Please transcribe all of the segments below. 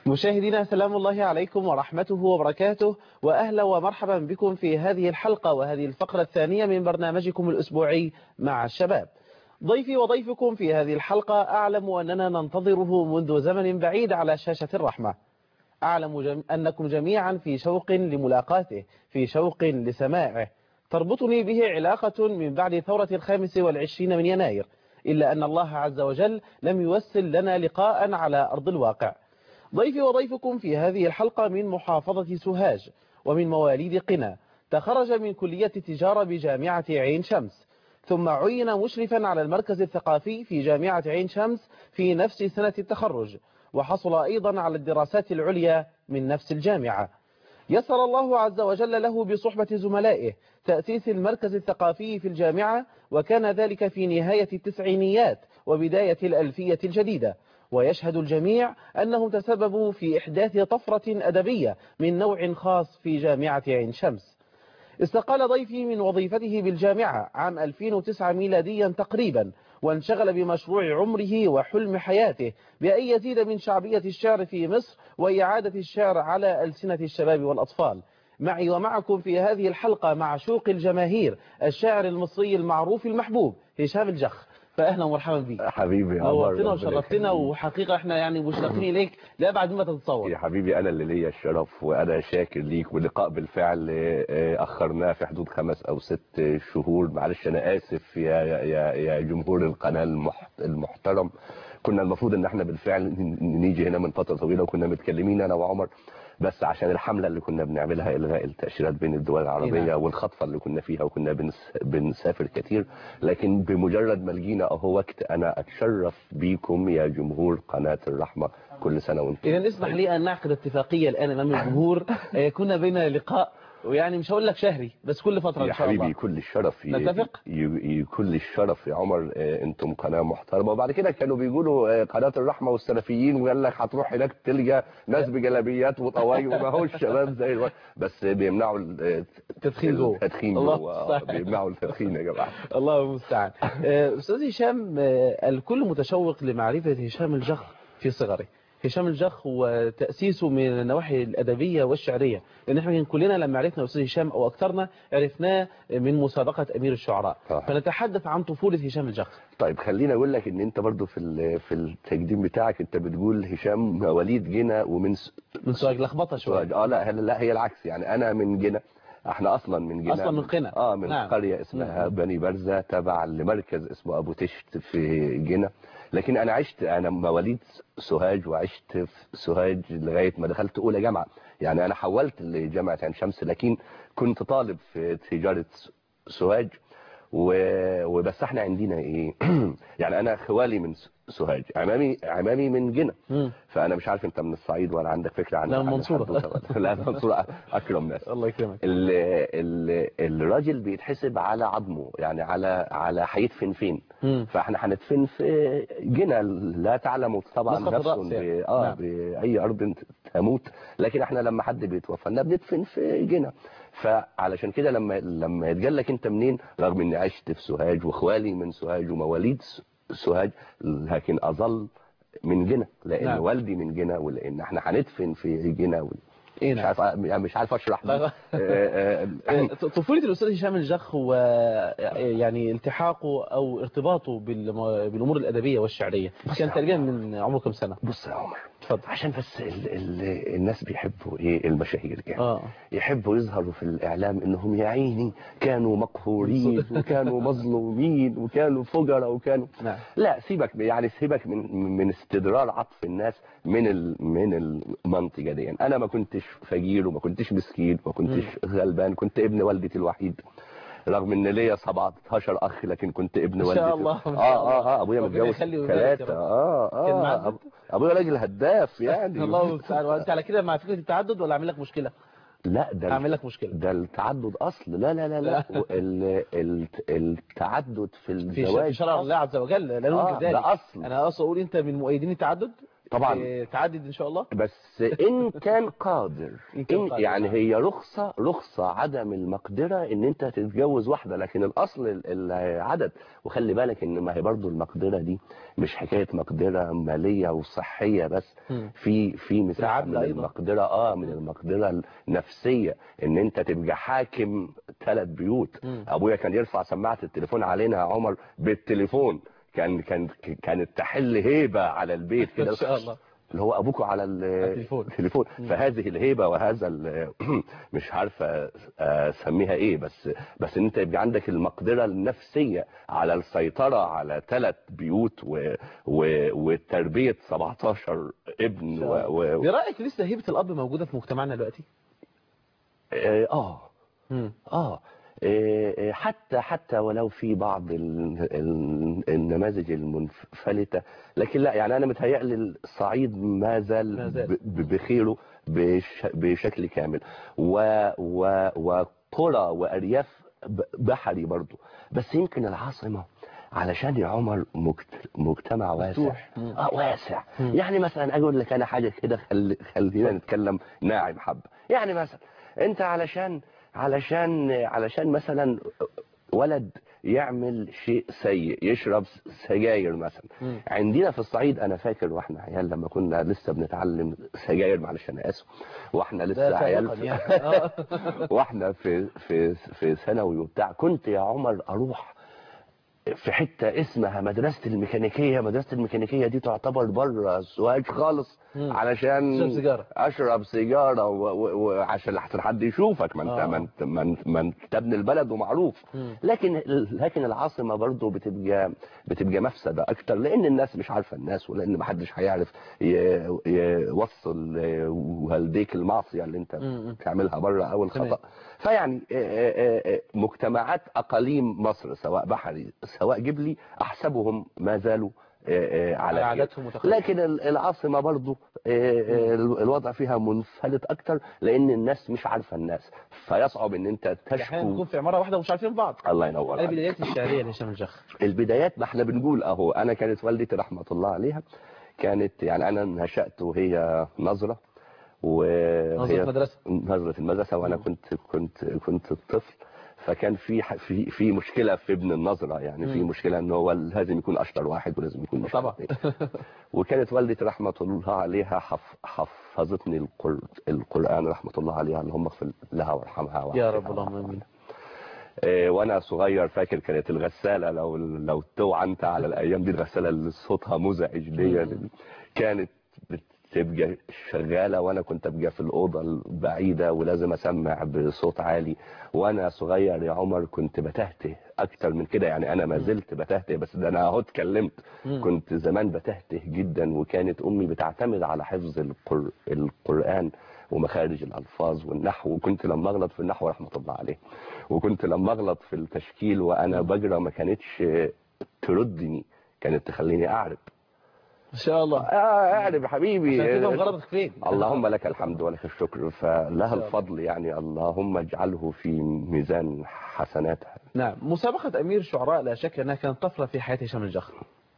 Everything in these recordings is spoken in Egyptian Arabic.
مشاهدينا سلام الله عليكم ورحمته وبركاته وأهلا ومرحبا بكم في هذه الحلقة وهذه الفقرة الثانية من برنامجكم الأسبوعي مع الشباب ضيفي وضيفكم في هذه الحلقة أعلم أننا ننتظره منذ زمن بعيد على شاشة الرحمة أعلم جم... أنكم جميعا في شوق لملاقاته في شوق لسماعه تربطني به علاقة من بعد ثورة الخامس والعشرين من يناير إلا أن الله عز وجل لم يوسل لنا لقاء على أرض الواقع ضيفي وضيفكم في هذه الحلقة من محافظة سوهاج ومن مواليد قنا تخرج من كلية التجارة بجامعة عين شمس ثم عين مشرفا على المركز الثقافي في جامعة عين شمس في نفس سنة التخرج وحصل أيضا على الدراسات العليا من نفس الجامعة يسر الله عز وجل له بصحبة زملائه تأسيس المركز الثقافي في الجامعة وكان ذلك في نهاية التسعينيات وبداية الألفية الجديدة ويشهد الجميع أنهم تسببوا في إحداث طفرة أدبية من نوع خاص في جامعة عين شمس استقال ضيفي من وظيفته بالجامعة عام 2009 ميلاديا تقريبا وانشغل بمشروع عمره وحلم حياته بأن يزيد من شعبية الشعر في مصر وإعادة الشعر على ألسنة الشباب والأطفال معي ومعكم في هذه الحلقة مع شوق الجماهير الشاعر المصري المعروف المحبوب هشام الجخ فاهلا ومرحبا بيك حبيبي يا نورتنا وشرفتنا وحقيقه احنا يعني مشتاقين اليك لابعد مما تتصور يا حبيبي انا اللي ليا الشرف وانا شاكر ليك واللقاء بالفعل اخرناه في حدود خمس او ست شهور معلش انا اسف يا يا يا جمهور القناه المحترم كنا المفروض ان احنا بالفعل نيجي هنا من فتره طويله وكنا متكلمين انا وعمر بس عشان الحملة اللي كنا بنعملها إلغاء التأشيرات بين الدول العربية والخطفة اللي كنا فيها وكنا بنس بنسافر كتير لكن بمجرد ما لقينا أهو وقت أنا أتشرف بيكم يا جمهور قناة الرحمة كل سنة وانتم إذا اسمح لي أن نعقد اتفاقية الآن أمام الجمهور كنا بيننا لقاء ويعني مش هقول لك شهري بس كل فترة يا إن شاء الله حبيبي كل الشرف نتفق ي... ي... كل الشرف يا عمر انتم قناة محترمة وبعد كده كانوا بيقولوا قناة الرحمة والسلفيين وقال لك هتروح هناك تلقى ناس بجلابيات وطواي وما هو الشباب زي الوقت بس بيمنعوا التدخين جوه التدخين جوه بيمنعوا التدخين يا جماعة الله المستعان استاذ هشام الكل متشوق لمعرفة هشام الجخ في صغره هشام الجخ وتأسيسه من النواحي الأدبية والشعرية لأن احنا كلنا لما عرفنا أستاذ هشام أو أكثرنا عرفناه من مسابقة أمير الشعراء آه. فنتحدث عن طفولة هشام الجخ طيب خليني أقول لك إن أنت برضو في في التقديم بتاعك أنت بتقول هشام وليد جنة ومن س... من سوهاج لخبطة شوية اه لا لا هي العكس يعني أنا من جنة احنا اصلا من جنة اصلا من قنا اه من نعم. قرية اسمها مم. بني برزة تبع لمركز اسمه ابو تشت في جنة لكن انا عشت انا مواليد سوهاج وعشت في سوهاج لغاية ما دخلت اولى جامعة يعني انا حولت لجامعة عين شمس لكن كنت طالب في تجارة سوهاج و... وبس احنا عندنا ايه يعني انا خوالي من سوهاج عمامي عمامي من جنة فانا مش عارف انت من الصعيد ولا عندك فكره عن لا المنصوره لا المنصوره اكرم ناس الله يكرمك ال... ال... الراجل بيتحسب على عظمه يعني على على هيدفن فين مم. فاحنا هندفن في جنة لا تعلم طبعا نسخة نفس الرأس ب... يعني. اه نعم. باي ارض تموت لكن احنا لما حد بيتوفى بندفن في جنة فعلشان كده لما لما يتقال لك انت منين رغم اني عشت في سوهاج واخوالي من سوهاج ومواليد سوهاج لكن اظل من جنة لان نعم. والدي من جنة ولان احنا هندفن في جنة و... إيه مش نعم. عارف يعني مش عارف اشرح لا، لا. آه، آه، آه، طفولة الأستاذ هشام الجخ و يعني التحاقه أو ارتباطه بالم- بالأمور الأدبية والشعرية كان تقريبا من عمره كم سنة بص يا عمر اتفضل عشان بس ال ال الناس بيحبوا ايه المشاهير يعني اه يحبوا يظهروا في الاعلام انهم يا عيني كانوا مقهورين وكانوا مظلومين وكانوا فجراء وكانوا نعم لا سيبك يعني سيبك من من استدرار عطف الناس من ال من المنطقه دي انا ما كنتش فقير وما كنتش مسكين وما كنتش غلبان كنت ابن والدتي الوحيد رغم ان ليا 17 اخ لكن كنت ابن ما والدتي شاء الله، ما شاء اه الله. اه اه ابويا ربنا متجوز يخلي ويبارك يا ثلاثه رب. اه كان اه معدد؟ أب- ابويا راجل هداف يعني الله المستعان وانت على كده مع فكره التعدد ولا اعمل لك مشكله لا ده اعمل لك مشكله ده التعدد اصل لا لا لا لا ال- ال- التعدد في في ش- الزواج في شرع الله عز وجل لا آه، ننكر ذلك ده اصل انا اصلا اقول انت من مؤيدين التعدد طبعا آه، تعدد ان شاء الله بس ان كان قادر إن كان إن قادر، يعني نعم. هي رخصة رخصة عدم المقدرة ان انت تتجوز واحدة لكن الاصل ال- العدد وخلي بالك ان ما هي برضو المقدرة دي مش حكاية مقدرة مالية وصحية بس مم. في في مساحة العدل من أيضا. المقدرة اه من المقدرة النفسية ان انت تبقى حاكم ثلاث بيوت مم. ابويا كان يرفع سماعة التليفون علينا يا عمر بالتليفون كان كان كانت تحل هيبة على البيت كده ان شاء الله اللي هو ابوكوا على ال- التليفون. التليفون فهذه الهيبه وهذا ال- مش عارفه اسميها ايه بس بس ان انت يبقى عندك المقدره النفسيه على السيطره على ثلاث بيوت و و وتربيه 17 ابن و, و برايك لسه هيبه الاب موجوده في مجتمعنا دلوقتي اه مم. اه إيه، إيه، حتى حتى ولو في بعض ال- ال- النماذج المنفلتة لكن لا يعني انا متهيألي الصعيد ما زال ما زال. ب- ب- بخيره بش- بشكل كامل و و وقرى وارياف ب- بحري برضو بس يمكن العاصمة علشان يا عمر مجت- مجتمع واسع مفتوح. مم. اه واسع مم. يعني مثلا اقول لك انا حاجه كده خل... خلينا نتكلم ناعم حبه يعني مثلا انت علشان علشان علشان مثلا ولد يعمل شيء سيء يشرب سجاير مثلا مم. عندنا في الصعيد انا فاكر واحنا عيال لما كنا لسه بنتعلم سجاير معلش انا اسف واحنا ده لسه عيال سابقا في- يعني آه. واحنا في في في ثانوي وبتاع كنت يا عمر اروح في حته اسمها مدرسه الميكانيكيه مدرسه الميكانيكيه دي تعتبر بره السواق خالص مم. علشان تشرب سيجارة. اشرب سيجاره و- و- وعشان لحسن حد يشوفك ما انت آه. ما انت ما انت- ما انت ابن البلد ومعروف مم. لكن لكن العاصمه برضو بتبقى بتبقى مفسده اكتر لان الناس مش عارفه الناس ولان ما حدش هيعرف ي- يوصل والديك المعصيه اللي انت مم. بتعملها بره او تمام. الخطا فيعني آه، آه، آه، مجتمعات اقاليم مصر سواء بحري سواء جبلي احسبهم ما زالوا آه، آه، على على خير. عاداتهم وتقاليدهم. لكن ال- العاصمه برضو آه، آه، الوضع فيها منفلت اكتر لان الناس مش عارفه الناس فيصعب ان انت احيانا تشكو نكون في عماره واحده ومش عارفين بعض الله ينور انا عليك. بدايات الشعريه لهشام الجخ البدايات ما احنا بنقول اهو انا كانت والدتي رحمه الله عليها كانت يعني انا نشأت وهي نظرة وهي نظرة مدرسة. نظرة المدرسة وانا كنت كنت كنت الطفل فكان في ح- في في مشكله في ابن النظره يعني في مم. مشكله ان هو لازم يكون اشطر واحد ولازم يكون مش طبعا. عارف إيه. وكانت والدتي رحمه الله عليها حف حفظتني القر... القران رحمه الله عليها اللهم اغفر لها وارحمها يا وعافها رب اللهم امين إيه، وانا صغير فاكر كانت الغساله لو لو توعى انت على الايام دي الغساله اللي صوتها مزعج دي مم. كانت بتبقى شغاله وانا كنت ابقى في الاوضه البعيده ولازم اسمع بصوت عالي وانا صغير يا عمر كنت بتهته اكتر من كده يعني انا ما زلت بتهته بس ده انا اهو اتكلمت مم. كنت زمان بتهته جدا وكانت امي بتعتمد على حفظ القر... القران ومخارج الالفاظ والنحو وكنت لما اغلط في النحو رحمه الله عليه وكنت لما اغلط في التشكيل وانا بجرى ما كانتش تردني كانت تخليني اعرب ان شاء الله اه اعرب يا حبيبي عشان كده مغربتك فين اللهم لك الحمد ولك الشكر فلها الله. الفضل يعني اللهم اجعله في ميزان حسناتها نعم مسابقة أمير الشعراء لا شك أنها كانت طفرة في حياة هشام الجخ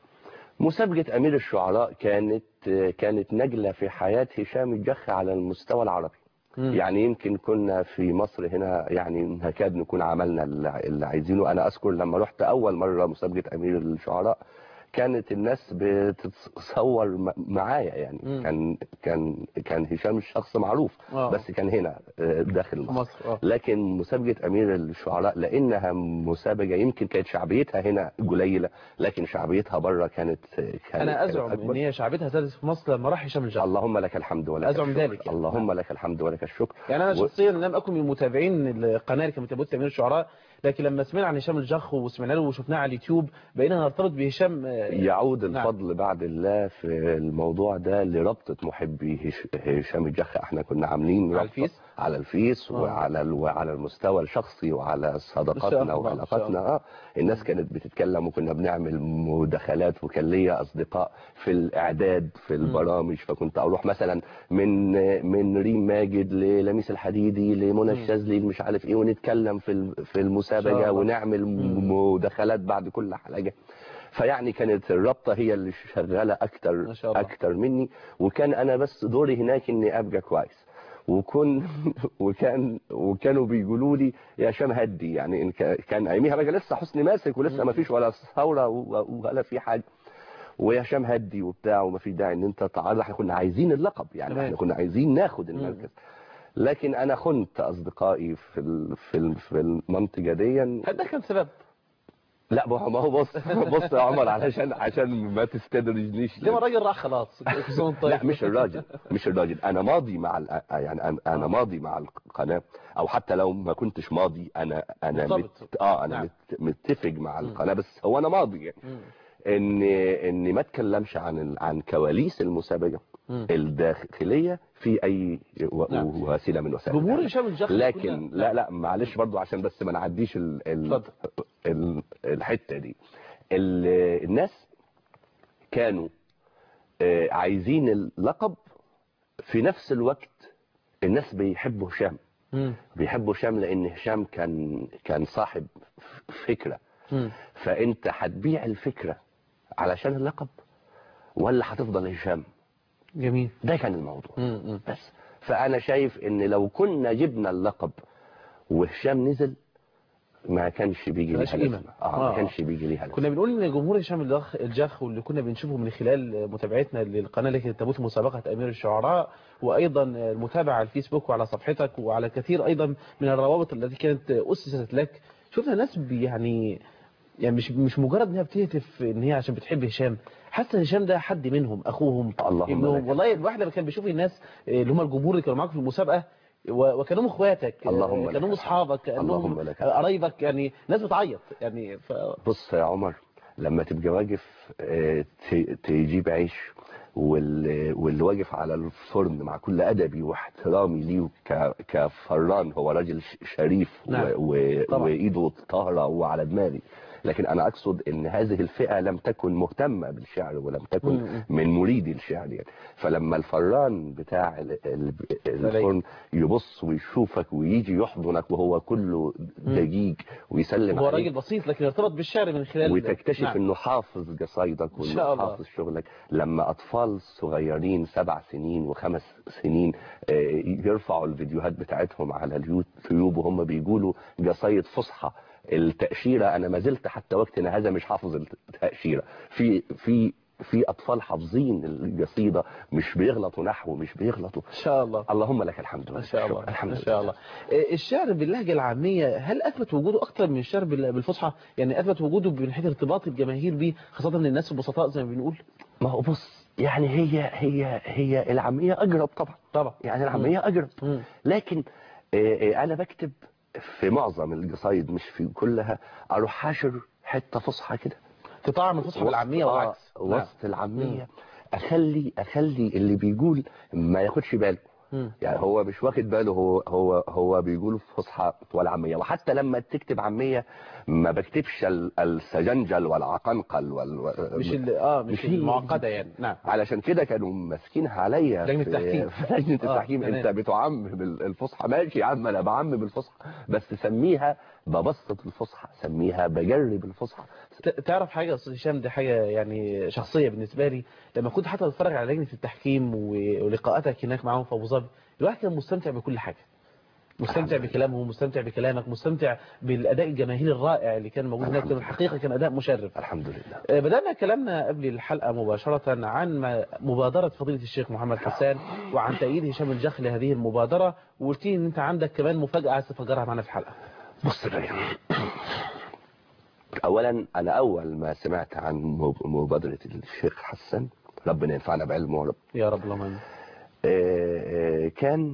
مسابقة أمير الشعراء كانت كانت نجلة في حياة هشام الجخ على المستوى العربي مم. يعني يمكن كنا في مصر هنا يعني نكاد نكون عملنا اللي اللي عايزينه أنا أذكر لما رحت أول مرة مسابقة أمير الشعراء كانت الناس بتتصور م- معايا يعني مم. كان كان كان هشام شخص معروف آه. بس كان هنا آه، داخل في مصر مصر اه لكن مسابقة أمير الشعراء لأنها مسابقة يمكن كانت شعبيتها هنا قليلة لكن شعبيتها بره كانت كانت أنا كانت أزعم أكبر. أن هي شعبيتها زادت في مصر لما راح هشام الجخ اللهم لك الحمد ولك أزعم الشكر. ذلك يعني. اللهم لك الحمد ولك الشكر يعني أنا و- شخصيا لم أكن من متابعين القناة اللي كانت بتبث أمير الشعراء لكن لما سمعنا عن هشام الجخ وسمعنا له وشفناه على اليوتيوب بقينا نرتبط بهشام آه، يعود نعم. الفضل بعد الله في الموضوع ده لربطة محبي هش- هشام الجخ احنا كنا عاملين على رابطة الفيس على الفيس آه. وعلى ال- وعلى المستوى الشخصي وعلى شاء صداقاتنا الله، إن شاء وعلاقاتنا الله. اه الناس كانت بتتكلم وكنا بنعمل مداخلات وكان ليا اصدقاء في الاعداد في البرامج فكنت اروح مثلا من من ريم ماجد للميس الحديدي لمنى الشاذلي مش عارف ايه ونتكلم في ال- في إن شاء المسابقه الله. ونعمل مداخلات بعد كل حلقه فيعني كانت الرابطه هي اللي شغاله اكتر ما شاء الله. اكتر مني وكان انا بس دوري هناك اني ابقى كويس وكن وكان وكانوا بيقولوا لي يا هشام هدي يعني إن كا- كان اياميها بقى لسه حسني ماسك ولسه ما فيش ولا ثوره و- ولا في حاجه ويا هشام هدي وبتاع وما في داعي ان انت تعرض احنا كنا عايزين اللقب يعني تمام. احنا كنا عايزين ناخد المركز لكن انا خنت اصدقائي في ال- في ال- في المنطقه دي هل ده كان سبب لا ما هو ما هو بص بص يا عمر علشان عشان ما تستدرجنيش لما الراجل راح خلاص كل سنة وأنت طيب. لا مش الراجل مش الراجل انا ماضي مع ال- يعني انا انا ماضي مع القناه او حتى لو ما كنتش ماضي انا انا مرتبط. مت اه انا نعم. مت متفق مع القناه بس هو انا ماضي يعني مم. ان ان ما اتكلمش عن ال- عن كواليس المسابقه مم. الداخليه في اي و- نعم. وسيله من وسائل جمهور الإعلام. هشام الجخل لكن لا لا معلش برضو عشان بس ما نعديش ال ال اتفضل. ال الحته دي ال- الناس كانوا آه، عايزين اللقب في نفس الوقت الناس بيحبوا هشام مم. بيحبوا هشام لان هشام كان كان صاحب فكره مم. فانت هتبيع الفكره علشان اللقب ولا هتفضل هشام جميل ده كان الموضوع مم. مم. بس فانا شايف ان لو كنا جبنا اللقب وهشام نزل ما كانش بيجي ملهاش ليها قيمة. لازمه اه آه. ما كانش بيجي ليها لازمه كنا بنقول ان جمهور هشام الجخ الجخ واللي كنا بنشوفه من خلال متابعتنا للقناه اللي كانت تبث مسابقه امير الشعراء وايضا المتابعه على الفيسبوك وعلى صفحتك وعلى كثير ايضا من الروابط التي كانت اسست لك شفنا ناس بي- يعني يعني مش مش مجرد انها بتهتف ان هي عشان بتحب هشام حاسه هشام ده حد منهم اخوهم اللهم ابنهم لك. والله الواحد لما كان بيشوف الناس اللي هم الجمهور اللي كانوا معاك في المسابقه و- وكانهم اخواتك اللهم لك كانهم اصحابك اللهم كانهم لك. قرايبك يعني ناس بتعيط يعني ف... بص يا عمر لما تبقى واقف آه، ت- تجيب عيش وال- واللي واقف على الفرن مع كل ادبي واحترامي ليه ك- كفران هو راجل ش- شريف و- نعم. و- طبعا. وايده طاهره وعلى دماغي لكن انا اقصد ان هذه الفئه لم تكن مهتمه بالشعر ولم تكن مم. من مريدي الشعر يعني فلما الفران بتاع ال- ال- الفرن يبص ويشوفك ويجي يحضنك وهو كله دقيق ويسلم هو عليك راجل بسيط لكن ارتبط بالشعر من خلال وتكتشف نعم. انه حافظ قصايدك إن شاء وانه الله. حافظ شغلك لما اطفال صغيرين سبع سنين وخمس سنين آه، يرفعوا الفيديوهات بتاعتهم على اليوتيوب وهم بيقولوا قصايد فصحى التأشيرة انا ما زلت حتى وقتنا هذا مش حافظ التأشيرة في في في اطفال حافظين القصيدة مش بيغلطوا نحو مش بيغلطوا ان شاء الله اللهم لك الحمد ما شاء الله والشكر. الحمد ما لله شاء الله إيه، الشعر باللهجه العاميه هل اثبت وجوده اكتر من الشعر بال- بالفصحى يعني اثبت وجوده من حيث ارتباط الجماهير بيه خاصه ان الناس البسطاء زي ما بنقول ما هو بص يعني هي هي هي العامية اقرب طبعا طبعا يعني العامية اقرب مم. لكن آه، آه، انا بكتب في معظم القصايد مش في كلها اروح حاشر حته فصحى كده تطعم الفصحى وسط- بالعاميه آه، والعكس نعم. وسط العاميه اخلي اخلي اللي بيقول ما ياخدش باله مم. يعني هو مش واخد باله هو هو هو بيقول فصحى ولا عاميه وحتى لما تكتب عاميه ما بكتبش ال- السجنجل والعقنقل وال مش ال- اه مش مش هي- المعقده يعني نعم علشان كده كانوا ماسكينها عليا لجنة في- التحكيم. في لجنه آه، التحكيم تمام. انت بتعمم الفصحى ماشي يا عم انا بعمم الفصحى بس سميها ببسط الفصحى سميها بجرب الفصحى ت- تعرف حاجه يا استاذ هشام دي حاجه يعني شخصيه بالنسبه لي لما كنت حتى بتفرج على لجنه التحكيم و- ولقاءاتك هناك معاهم في ابو ظبي الواحد كان مستمتع بكل حاجه مستمتع الحمد لله. بكلامهم مستمتع بكلامك مستمتع بالاداء الجماهيري الرائع اللي كان موجود هناك الحمد كان لله. الحقيقه كان اداء مشرف الحمد لله آه، بدأنا كلامنا قبل الحلقة مباشرة عن ما- مبادرة فضيلة الشيخ محمد حسان وعن تأييد هشام الجخ لهذه المبادرة وقلت لي ان انت عندك كمان مفاجأة عايز تفجرها معنا في الحلقة بص بقى اولا انا اول ما سمعت عن مب- مبادره الشيخ حسن ربنا ينفعنا بعلمه يا رب يا رب اللهم امين آه، آه، كان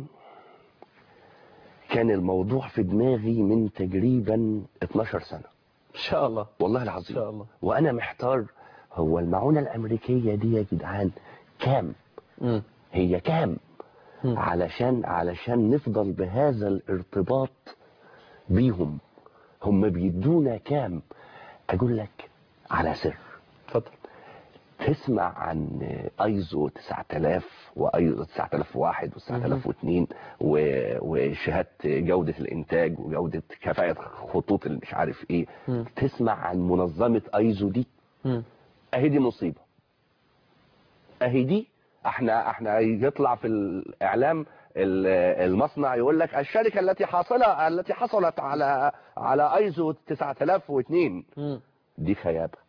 كان الموضوع في دماغي من تقريبا 12 سنه ان شاء الله والله ان العظيم شاء الله وانا محتار هو المعونه الامريكيه دي يا جدعان كام مم. هي كام مم. علشان علشان نفضل بهذا الارتباط بيهم هم بيدونا كام اقول لك على سر اتفضل تسمع عن ايزو 9000 وايزو 9001 و9002 وشهاده جوده الانتاج وجوده كفاءه خطوط اللي مش عارف ايه مم. تسمع عن منظمه ايزو دي مم. اهي دي مصيبه اهي دي احنا احنا يطلع في الاعلام ال- المصنع يقول لك الشركه التي حاصله التي حصلت على على ايزو 9002 مم. دي خيابه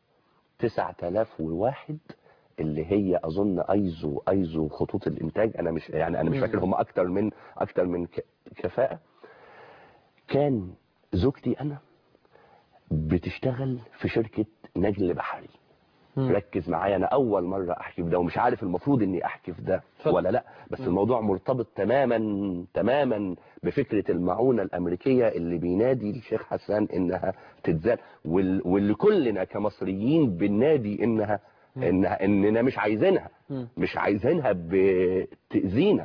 9001 اللي هي اظن ايزو ايزو خطوط الانتاج انا مش يعني انا مش مم. فاكر هم اكتر من اكتر من ك- كفاءه كان زوجتي انا بتشتغل في شركه نجل بحري مم. ركز معايا انا اول مره احكي في ده ومش عارف المفروض اني احكي في ده اتفضل. ولا لا بس الموضوع مرتبط تماما تماما بفكره المعونه الامريكيه اللي بينادي الشيخ حسان انها تتزال وال- واللي كلنا كمصريين بننادي انها انها اننا مش عايزينها مم. مش عايزينها بتاذينا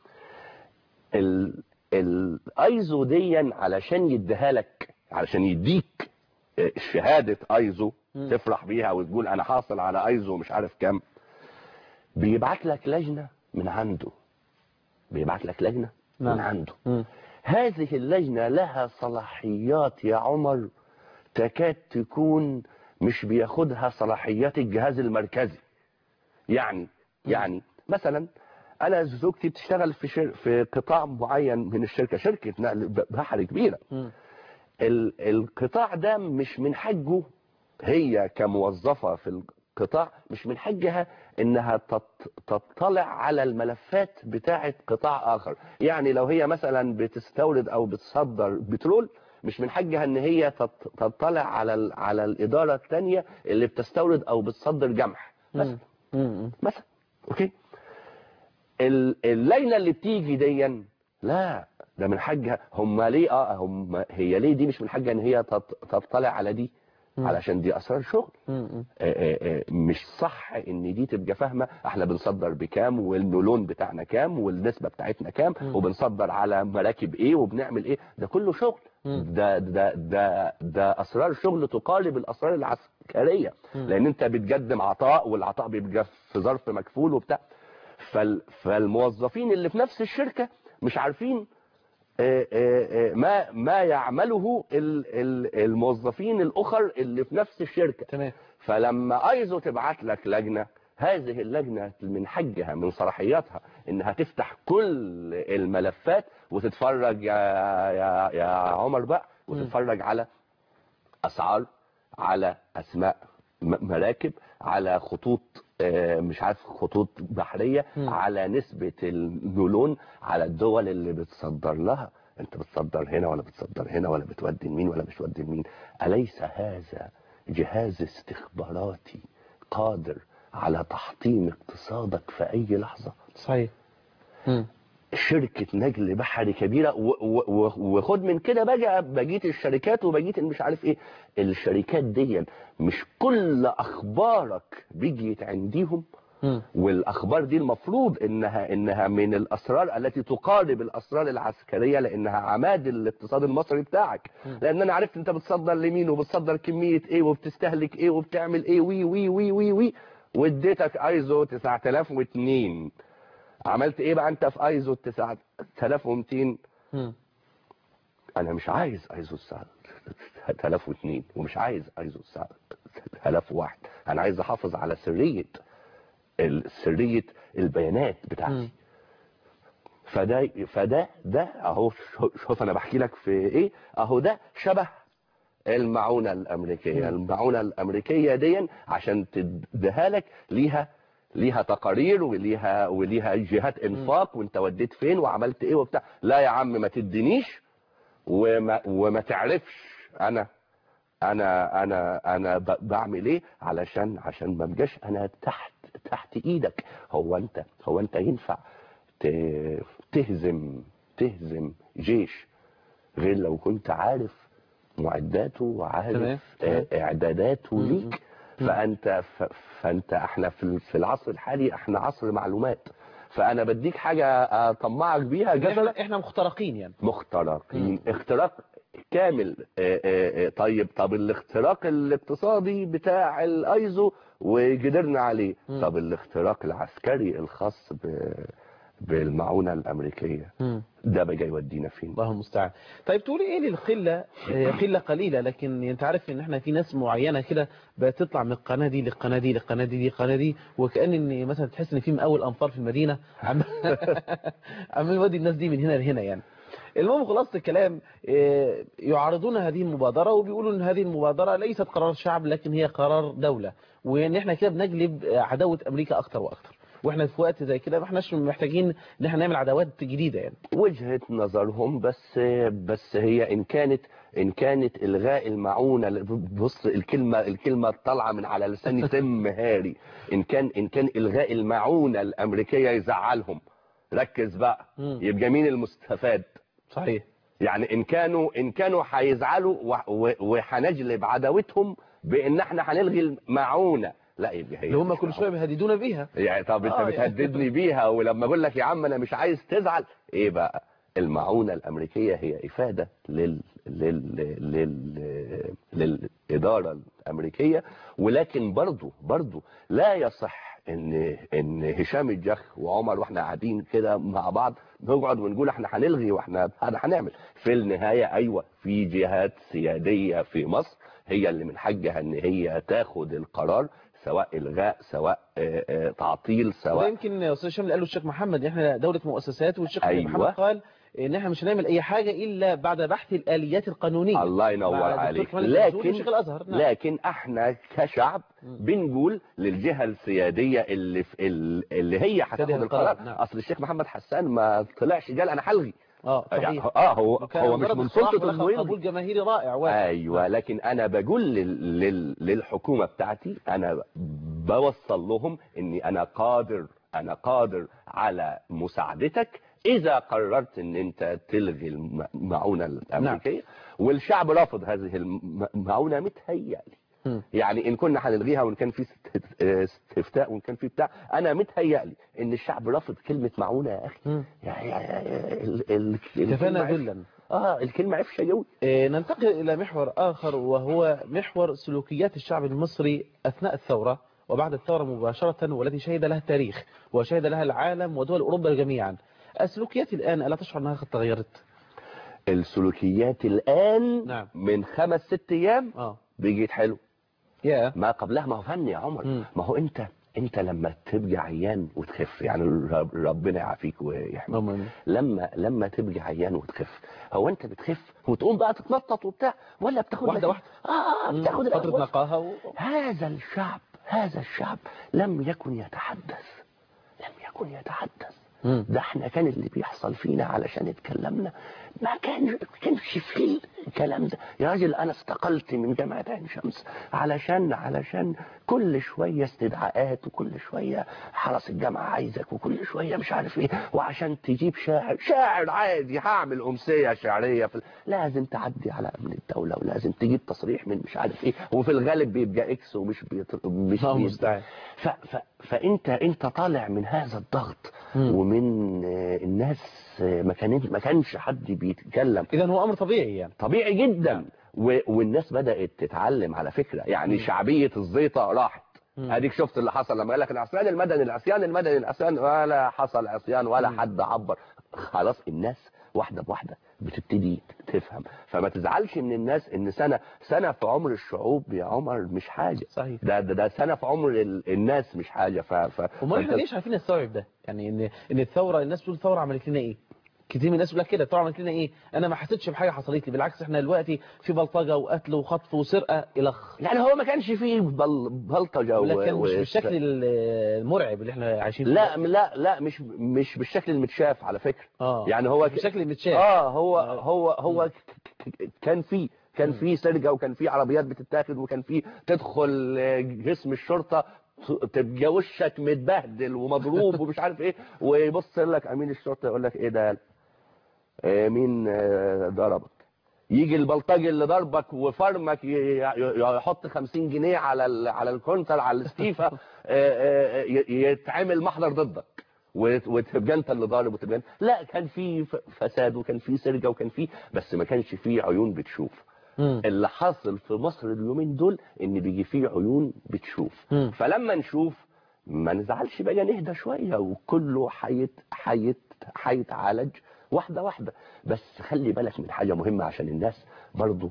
ال الايزو ديا علشان يديها لك علشان يديك شهاده ايزو مم. تفرح بيها وتقول انا حاصل على ايزو مش عارف كام بيبعت لك لجنه من عنده بيبعت لك لجنه نعم. من عنده مم. هذه اللجنة لها صلاحيات يا عمر تكاد تكون مش بياخدها صلاحيات الجهاز المركزي يعني يعني مثلا انا زوجتي بتشتغل في شر... في قطاع معين من الشركه شركه نقل ب- بحر كبيره مم. ال... القطاع ده مش من حقه هي كموظفه في القطاع مش من حقها انها تط... تطلع على الملفات بتاعه قطاع اخر يعني لو هي مثلا بتستورد او بتصدر بترول مش من حقها ان هي تط... تطلع على ال... على الاداره الثانيه اللي بتستورد او بتصدر جمح مثلا مم. مم. مثلا اوكي ال- الليله اللي بتيجي ديا لا ده من حاجها هم ليه اه هم هي ليه دي مش من حاجها ان هي تط- تطلع على دي مم. علشان دي اسرار شغل مم. آه، آه، آه، مش صح ان دي تبقى فاهمه احنا بنصدر بكام والنولون بتاعنا كام والنسبه بتاعتنا كام مم. وبنصدر على مراكب ايه وبنعمل ايه ده كله شغل مم. ده ده ده ده اسرار شغل تقارب الاسرار العسكريه مم. لان انت بتقدم عطاء والعطاء بيبقى في ظرف مكفول وبتاع فال فالموظفين اللي في نفس الشركه مش عارفين آه، آه، آه، ما ما يعمله ال- ال- الموظفين الاخر اللي في نفس الشركه تمام فلما ايزو تبعت لك لجنه هذه اللجنه من حقها من صلاحياتها انها تفتح كل الملفات وتتفرج يا يا يا عمر بقى وتتفرج على اسعار على اسماء م- مراكب على خطوط آه، مش عارف خطوط بحريه مم. على نسبه النولون على الدول اللي بتصدر لها انت بتصدر هنا ولا بتصدر هنا ولا بتودي لمين ولا مش بتودي لمين اليس هذا جهاز استخباراتي قادر على تحطيم اقتصادك في اي لحظه صحيح مم. شركة نجل بحري كبيرة و- و- و- وخد من كده بقى بقية الشركات وبقية مش عارف ايه الشركات دي مش كل اخبارك بيجيت عنديهم مم. والاخبار دي المفروض انها انها من الاسرار التي تقارب الاسرار العسكريه لانها عماد الاقتصاد المصري بتاعك لان انا عرفت انت بتصدر لمين وبتصدر كميه ايه وبتستهلك ايه وبتعمل ايه وي وي وي وي وي واديتك ايزو 9002 عملت ايه بقى انت في ايزو 9200 مم. انا مش عايز ايزو 9002 ومش عايز ايزو 9001 انا عايز احافظ على سريه ال- سريه البيانات بتاعتي مم. فده فده ده اهو شو- شوف انا بحكي لك في ايه اهو ده شبه المعونه الامريكيه مم. المعونه الامريكيه دي عشان تديها لك ليها ليها تقارير وليها وليها جهات انفاق وانت وديت فين وعملت ايه وبتاع لا يا عم ما تدينيش وما وما تعرفش انا انا انا انا ب- بعمل ايه علشان عشان ما ابقاش انا تحت تحت ايدك هو انت هو انت ينفع ت- تهزم تهزم جيش غير لو كنت عارف معداته تمام، وعارف تمام. آه، اعداداته مم. ليك فانت ف- فانت احنا في ال- في العصر الحالي احنا عصر معلومات فانا بديك حاجه اطمعك بيها جسدك احنا احنا مخترقين يعني مخترقين اختراق كامل آه، آه، آه، طيب طب الاختراق الاقتصادي بتاع الايزو وقدرنا عليه مم. طب الاختراق العسكري الخاص ب- بالمعونة الأمريكية ده بقى يودينا فين الله المستعان طيب تقولي ايه للقله آه، قله قليله لكن انت عارف ان احنا في ناس معينه كده بتطلع من القناه دي للقناه دي للقناه دي للقناه دي وكان ان مثلا تحس ان في مقاول انفار في المدينه عم عم يودي الناس دي من هنا لهنا يعني المهم خلاصة الكلام آه، يعارضون هذه المبادرة وبيقولوا ان هذه المبادرة ليست قرار شعب لكن هي قرار دولة وان احنا كده بنجلب آه، عداوة امريكا اكتر واكتر واحنا في وقت زي كده ما احناش محتاجين ان احنا نعمل عداوات جديدة يعني وجهة نظرهم بس بس هي إن كانت إن كانت إلغاء المعونة بص الكلمة الكلمة طالعة من على لساني تم هاري إن كان إن كان إلغاء المعونة الأمريكية يزعلهم ركز بقى مم. يبقى مين المستفاد صحيح يعني ان كانوا ان كانوا هيزعلوا و- و- وهنجلب عداوتهم بان احنا هنلغي المعونه لا يبقى هي اللي هم مش كل شوية بيهددونا بيها يعني طب انت آه، يعني. بتهددني بيها ولما اقول لك يا عم انا مش عايز تزعل ايه بقى المعونه الامريكيه هي افاده لل لل لل للاداره الامريكيه ولكن برضو برضو لا يصح ان ان هشام الجخ وعمر واحنا قاعدين كده مع بعض نقعد ونقول احنا هنلغي واحنا هذا هنعمل في النهايه ايوه في جهات سياديه في مصر هي اللي من حقها ان هي تاخد القرار سواء الغاء سواء آه، آه، تعطيل وده سواء يمكن يا استاذ هشام اللي قاله الشيخ محمد احنا دولة مؤسسات والشيخ أيوة. محمد قال ان احنا مش هنعمل اي حاجة الا بعد بحث الاليات القانونية الله ينور مع الدكتور عليك كمال الزهزوري لكن وشيخ الازهر نعم. لكن احنا كشعب مم. بنقول للجهه السياديه اللي في ال- اللي هي هتاخد سيادية القرار القرار، نعم. اصل الشيخ محمد حسان ما طلعش قال انا هلغي اه يعني صحيح اه هو وكان هو مش مجرد من اقتراح سلطه ودخل انه يلغي قبول جماهيري رائع واحد ايوه لكن انا بقول لل... لل... للحكومه بتاعتي انا بوصل لهم اني انا قادر انا قادر على مساعدتك اذا قررت ان انت تلغي المعونه الامريكيه والشعب رافض هذه المعونه متهيألي مم. يعني ان كنا هنلغيها وان كان في است- استفتاء وان كان في بتاع انا متهيألي ان الشعب رافض كلمه معونه يا اخي مم. يعني يعني ال... ال... الكلمة كفانا عفشة. ذلا اه الكلمه عفشه قوي آه، ننتقل إلى محور آخر وهو محور سلوكيات الشعب المصري أثناء الثورة وبعد الثورة مباشرة والتي شهد لها التاريخ وشهد لها العالم ودول أوروبا جميعا السلوكيات الآن ألا تشعر أنها قد تغيرت؟ السلوكيات الآن نعم. من خمس ست أيام آه بيجيت حلو يا ما قبلها ما هو فن يا عمر مم. ما هو أنت أنت لما تبقى عيان وتخف يعني رب- ربنا يعافيك ويحميك نعم. لما لما تبقى عيان وتخف هو أنت بتخف وتقوم بقى تتنطط وبتاع ولا بتاخد واحدة لك- واحدة. آه بتاخد فترة الأول. نقاهة و... هذا الشعب هذا الشعب لم يكن يتحدث لم يكن يتحدث مم. ده احنا كان اللي بيحصل فينا علشان اتكلمنا ما كان ما كانش فيه الكلام ده يا راجل انا استقلت من جامعه عين شمس علشان علشان كل شويه استدعاءات وكل شويه حرس الجامعه عايزك وكل شويه مش عارف ايه وعشان تجيب شاعر شاعر عادي هعمل امسيه شعريه في لازم تعدي على امن الدوله ولازم تجيب تصريح من مش عارف ايه وفي الغالب بيبقى اكس ومش بيط... مش الله بيط... المستعان ف... ف... فانت انت طالع من هذا الضغط مم. ومن آه، الناس آه، ما كان ما كانش حد بيتكلم إذا هو أمر طبيعي يعني طبيعي جدا و... والناس بدأت تتعلم على فكرة يعني مم. شعبية الزيطة راحت مم. اديك شفت اللي حصل لما قال لك العصيان المدني العصيان المدني العصيان ولا حصل عصيان ولا مم. حد عبر خلاص الناس واحدة بواحدة بتبتدي تفهم فما تزعلش من الناس ان سنة سنة في عمر الشعوب يا عمر مش حاجة صحيح ده ده, ده سنة في عمر ال... الناس مش حاجة ف... ف... امال احنا فأنت- ليش عارفين نستوعب ده يعني ان ان الثوره الناس بتقول الثوره عملت لنا ايه كتير من الناس بيقول لك كده الثوره عملت لنا ايه انا ما حسيتش بحاجه حصلت لي بالعكس احنا دلوقتي في بلطجه وقتل وخطف وسرقه الخ يعني هو ما كانش فيه بل... بلطجة و... لكن مش و- بالشكل ال- المرعب اللي احنا عايشين فيه لا لا لا مش مش بالشكل المتشاف على فكرة اه يعني هو ك... بالشكل المتشاف اه هو هو هو ك- ك- كان في كان مم. في سرقه وكان في عربيات بتتاخد وكان في تدخل آه، جسم الشرطه ت- تبقى وشك متبهدل ومضروب ومش عارف ايه ويبص لك امين الشرطه يقول لك ايه ده آه، مين آه، ضربك يجي البلطجي اللي ضربك وفرمك ي- ي- يحط 50 جنيه على ال- على الكونتر على الاستيفا آه، آه، ي- يتعمل محضر ضدك وت- وتبقى انت اللي ضارب وتبقى انت لا كان في ف- فساد وكان في سرقه وكان في بس ما كانش في عيون بتشوف مم. اللي حاصل في مصر اليومين دول ان بيجي فيه عيون بتشوف مم. فلما نشوف ما نزعلش بقى نهدى شويه وكله حيت حيت حيتعالج واحده واحده بس خلي بالك من حاجه مهمه عشان الناس برضو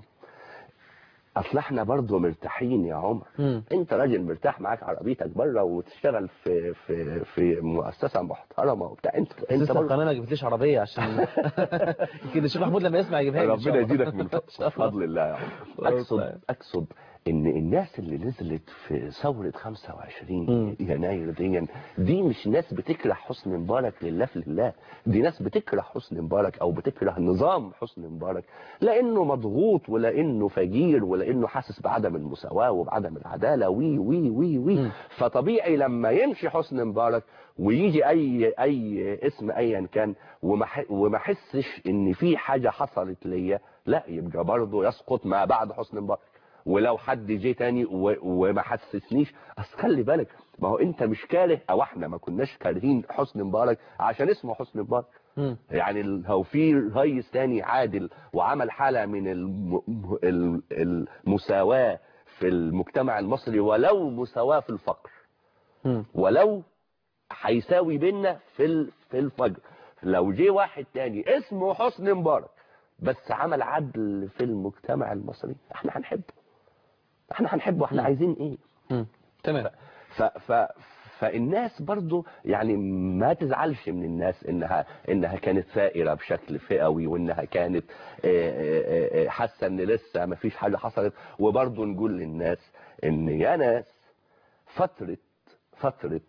اصل احنا برضه مرتاحين يا عمر مم. انت راجل مرتاح معاك عربيتك بره وتشتغل في في في مؤسسه محترمه وبتاع انت انت لسه برضه القناه ما جبتليش عربيه عشان يمكن الشيخ محمود لما يسمع يجيبها لي إن شاء ربنا الله. يزيدك من إن شاء الله. فضل الله يا عمر الله اقصد يستعان. اقصد ان الناس اللي نزلت في ثوره 25 مم. يناير دي دي مش ناس بتكره حسني مبارك لله في لله دي ناس بتكره حسني مبارك او بتكره نظام حسني مبارك لانه مضغوط ولانه فجير ولانه حاسس بعدم المساواه وبعدم العداله وي وي وي وي مم. فطبيعي لما يمشي حسني مبارك ويجي اي اي اسم ايا كان وما ح- وما احسش ان في حاجه حصلت ليا لا يبقى برضه يسقط ما بعد حسني مبارك ولو حد جه تاني و- وما حسسنيش اصل خلي بالك ما هو انت مش كاره او احنا ما كناش كارهين حسني مبارك عشان اسمه حسني مبارك مم. يعني ال- هو في رئيس تاني عادل وعمل حالة من الم- ال- المساواة في المجتمع المصري ولو مساواة في الفقر مم. ولو هيساوي بينا في ال- في الفجر لو جه واحد تاني اسمه حسني مبارك بس عمل عدل في المجتمع المصري احنا هنحبه احنا هنحبه احنا مم. عايزين ايه مم. تمام ف ف فالناس برضو يعني ما تزعلش من الناس انها انها كانت ثائره بشكل فئوي وانها كانت آه، آه، آه، حاسه ان لسه ما فيش حاجه حصلت وبرضو نقول للناس ان يا ناس فتره فتره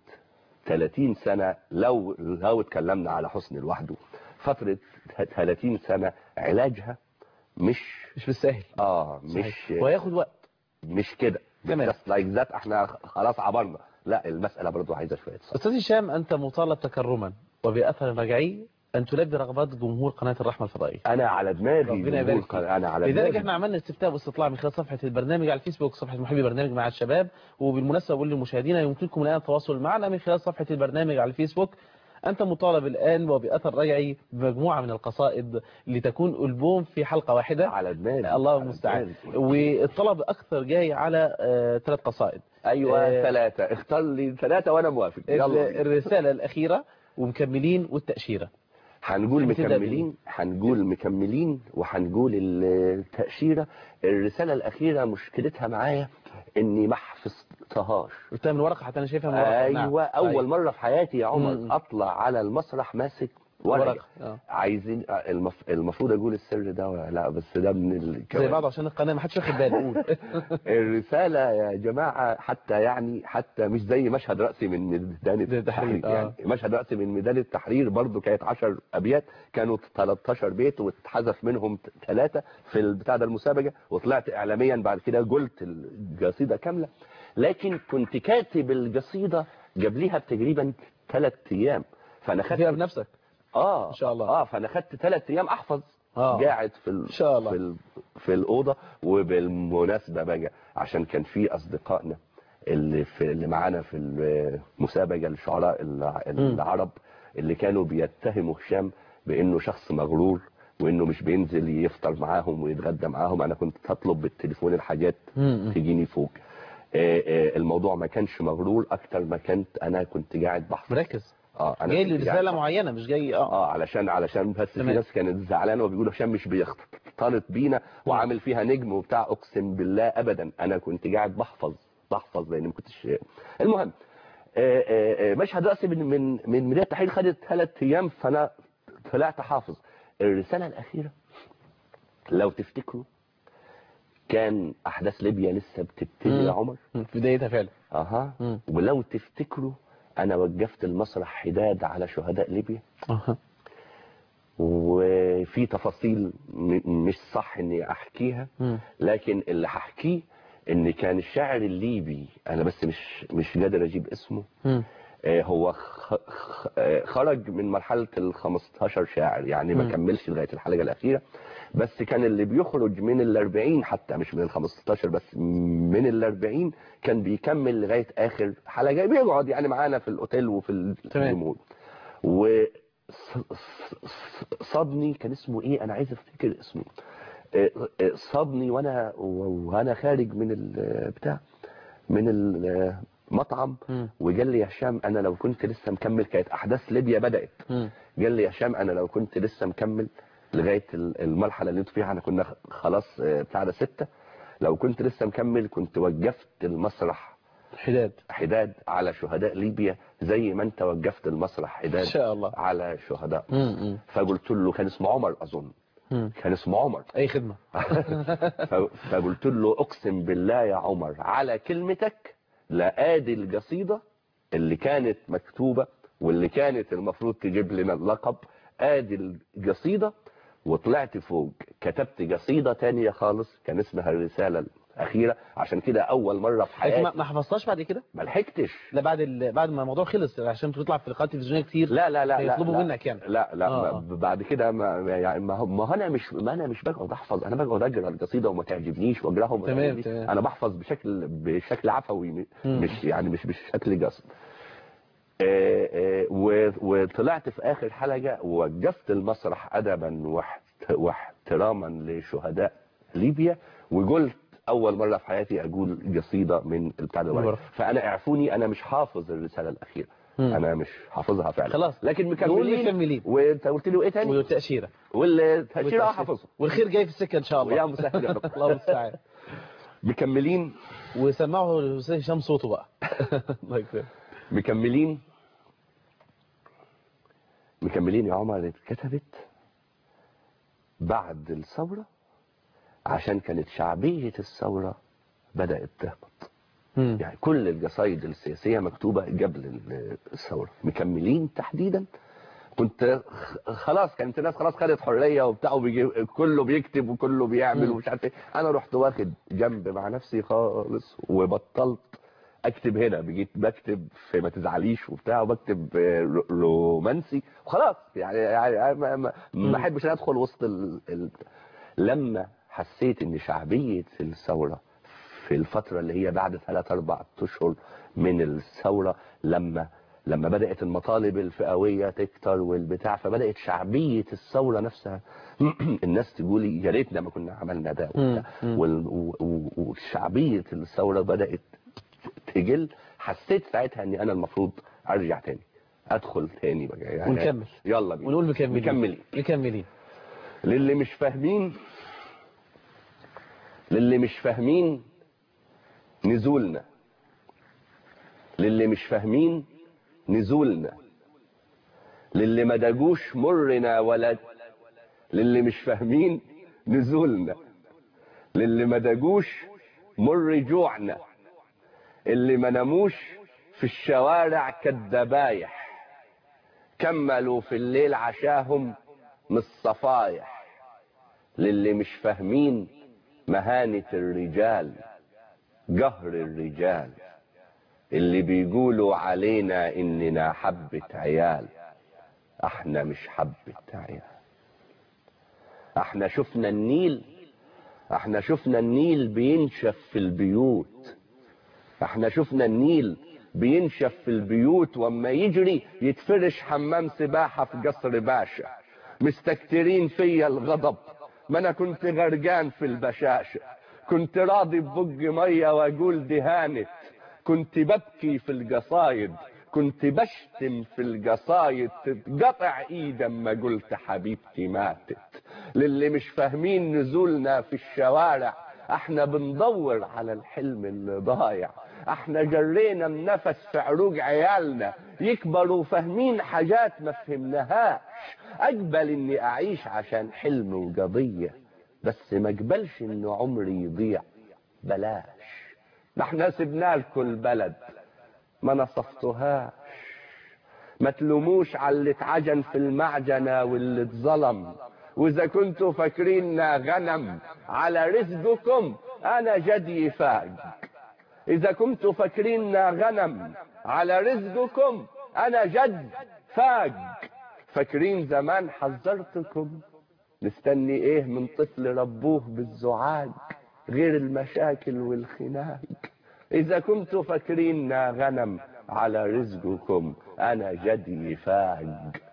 30 سنه لو لو اتكلمنا على حسن لوحده فتره 30 سنه علاجها مش مش بالسهل اه صحيح. مش وهياخد وقت مش كده تمام. جاست لايك ذات احنا خلاص عبرنا لا المساله برضو عايزه شويه صبر استاذ هشام انت مطالب تكرما وباثر رجعي ان تلبي رغبات جمهور قناه الرحمه الفضائيه انا على دماغي ربنا يبارك جمهور فيك. قناة- انا على لذلك دماغي احنا عملنا استفتاء واستطلاع من خلال صفحه البرنامج على الفيسبوك صفحه محبي برنامج مع الشباب وبالمناسبه بقول للمشاهدين يمكنكم الان التواصل معنا من خلال صفحه البرنامج على الفيسبوك انت مطالب الان وباثر رجعي بمجموعه من القصائد لتكون البوم في حلقه واحده على دماغي الله على المستعان دماغي. والطلب اكثر جاي على آه، ثلاث قصائد ايوه آه، ثلاثه اختار لي ثلاثه وانا موافق ال- يلا الرساله الاخيره ومكملين والتاشيره هنقول هنبتدي مكملين هنقول مكملين وهنقول التاشيره الرساله الاخيره مشكلتها معايا اني ما حفظتهاش قلتها من ورقه حتى انا شايفها من ورقه نعم. ايوه اول أيوة. مره في حياتي يا عمر مم. اطلع على المسرح ماسك ورقه ورقه آه. عايزين المف... المفروض اقول السر ده ولا لا بس ده من زي الكوارث. بعض عشان القناه ما حدش واخد باله قول الرسالة يا جماعة حتى يعني حتى مش زي مشهد رأسي من ميدان التحرير، التحرير يعني مشهد رأسي من ميدان التحرير برضو كانت 10 أبيات كانوا 13 بيت واتحذف منهم ثلاثة في البتاع ده المسابقة وطلعت إعلاميا بعد كده قلت القصيدة كاملة لكن كنت كاتب القصيدة قبليها بتقريبا ثلاث أيام فأنا فيها خدت بنفسك اه إن شاء الله. اه فأنا خدت ثلاث أيام أحفظ آه. قاعد في ال... إن شاء الله. في ال... في الأوضة وبالمناسبة بقى عشان كان في أصدقائنا اللي في اللي معانا في المسابقة الشعراء الع- العرب اللي كانوا بيتهموا هشام بأنه شخص مغرور وانه مش بينزل يفطر معاهم ويتغدى معاهم انا كنت هطلب بالتليفون الحاجات مم. تجيني فوق آه، آه، الموضوع ما كانش مغرور اكتر ما كنت انا كنت قاعد بحفظ مركز اه انا جاي كنت قاعد لرساله بحفظ. معينه مش جاي اه اه علشان علشان بس في تمام. ناس كانت زعلانه وبيقولوا هشام مش بيختلط بينا وعامل فيها نجم وبتاع اقسم بالله ابدا انا كنت قاعد بحفظ بحفظ لان ما كنتش المهم آه، آه، آه، مشهد راسي من من من بدايه التحرير خدت ثلاث ايام فانا طلعت حافظ الرساله الاخيره لو تفتكروا كان احداث ليبيا لسه بتبتدي مم. يا عمر مم. في بدايتها فعلا اها مم. ولو تفتكروا انا وقفت المسرح حداد على شهداء ليبيا أها. وفي تفاصيل م- مش صح اني احكيها مم. لكن اللي هحكيه ان كان الشاعر الليبي انا بس مش مش قادر اجيب اسمه مم. آه، هو خ- خ- آه، خرج من مرحلة ال 15 شاعر يعني ما مم. كملش لغاية الحلقة الأخيرة بس كان اللي بيخرج من ال 40 حتى مش من ال 15 بس من ال 40 كان بيكمل لغاية آخر حلقة بيقعد يعني معانا في الأوتيل وفي تمام. الجمهور وصدني كان اسمه ايه انا عايز افتكر اسمه آه، آه، صدني وانا وانا خارج من البتاع من المطعم مم. وقال لي يا هشام انا لو كنت لسه مكمل كانت احداث ليبيا بدات مم. قال لي يا هشام انا لو كنت لسه مكمل لغايه ال- المرحله اللي انتوا فيها احنا كنا خ- خلاص آه، بتاع ده ستة لو كنت لسه مكمل كنت وقفت المسرح حداد حداد على شهداء ليبيا زي ما انت وقفت المسرح ان حداد شاء الله على شهداء مم. مم. فقلت له كان اسمه عمر اظن مم. كان اسمه عمر اي خدمة ف- فقلت له اقسم بالله يا عمر على كلمتك لآدي القصيدة اللي كانت مكتوبة واللي كانت المفروض تجيب لنا اللقب آدي القصيدة وطلعت فوق كتبت قصيدة تانية خالص كان اسمها الرسالة الأخيرة عشان كده أول مرة في حضرتك ما حياتي ما حفظتهاش بعد كده ما لحقتش لا بعد ال... بعد ما الموضوع خلص عشان تطلع في لقاءات تلفزيونيه كتير لا لا لا لا هيطلبوا لا منك يعني لا لا آه. ما بعد كده ما يعني ما هو ما هو انا مش ما انا مش بقعد احفظ انا بقعد اقرا القصيده وما تعجبنيش واقراها وما تمام، تعجبنيش. تمام. انا بحفظ بشكل بشكل عفوي م- مم. مش يعني مش بشكل قصد آه، آه، و- وطلعت في اخر حلقه ووقفت المسرح ادبا واحت- واحتراما لشهداء ليبيا وقلت اول مره في حياتي اقول قصيده من البتاع ده مبارك. فانا اعفوني انا مش حافظ الرساله الاخيره مم. انا مش حافظها فعلا خلاص. لكن نقول مكملين مكملين. وانت قلت له ايه تاني والتاشيره والتاشيره اه حافظه والخير جاي في السكه ان شاء الله ويا مسهل يا رب. الله المستعان مكملين وسمعوا الاستاذ هشام صوته بقى الله يكرمك مكملين مكملين يا عمر اتكتبت بعد الثورة عشان كانت شعبية الثورة بدأت تهبط مم. يعني كل القصايد السياسية مكتوبة قبل الثورة مكملين تحديدا كنت خ- خلاص كانت الناس خلاص خدت حرية وبتاع وبيجي كله بيكتب وكله بيعمل مم. ومش عارف ايه انا رحت واخد جنب مع نفسي خالص وبطلت اكتب هنا بقيت بكتب في ما تزعليش وبتاع وبكتب آه، رو- رومانسي وخلاص يعني, يعني ما, ما, مم. ما احبش أنا ادخل وسط ال... ال... لما حسيت ان شعبية الثورة في الفترة اللي هي بعد ثلاث اربع اشهر من الثورة لما لما بدأت المطالب الفئوية تكتر والبتاع فبدأت شعبية الثورة نفسها الناس تقول يا ريتنا ما كنا عملنا ده وبتاع مم. مم. وال- و- و- وشعبية الثورة بدأت تجل حسيت ساعتها اني انا المفروض ارجع تاني ادخل تاني بقى يعني ونكمل. يلا بينا ونقول مكملين مكملين مكملين للي مش فاهمين للي مش فاهمين نزولنا للي مش فاهمين نزولنا للي ما داجوش مرنا ولا للي مش فاهمين نزولنا للي ما داجوش مر جوعنا اللي ما ناموش في الشوارع كالذبايح كملوا في الليل عشاهم من الصفايح للي مش فاهمين مهانة الرجال قهر الرجال اللي بيقولوا علينا اننا حبة عيال احنا مش حبة عيال احنا شفنا النيل احنا شفنا النيل بينشف في البيوت احنا شفنا النيل بينشف في البيوت واما يجري يتفرش حمام سباحة في قصر باشا مستكترين فيا الغضب ما انا كنت غرقان في البشاشة كنت راضي ببق مية واقول دهانت كنت ببكي في القصايد كنت بشتم في القصايد تتقطع ايدا ما قلت حبيبتي ماتت للي مش فاهمين نزولنا في الشوارع احنا بندور على الحلم اللي ضايع احنا جرينا النفس في عروق عيالنا يكبروا فاهمين حاجات ما فهمناهاش اقبل اني اعيش عشان حلم وقضية بس ما اقبلش ان عمري يضيع بلاش ده احنا سبنا لكم البلد ما نصفتهاش ما تلوموش على اللي اتعجن في المعجنة واللي اتظلم واذا كنتوا فاكريننا غنم على رزقكم انا جدي فاج اذا كنتوا فاكريننا غنم على رزقكم انا جد فاج فاكرين زمان حذرتكم مستني ايه من طفل ربوه بالزعاج غير المشاكل والخناق اذا كنتوا فاكريننا غنم على رزقكم انا جدي فاج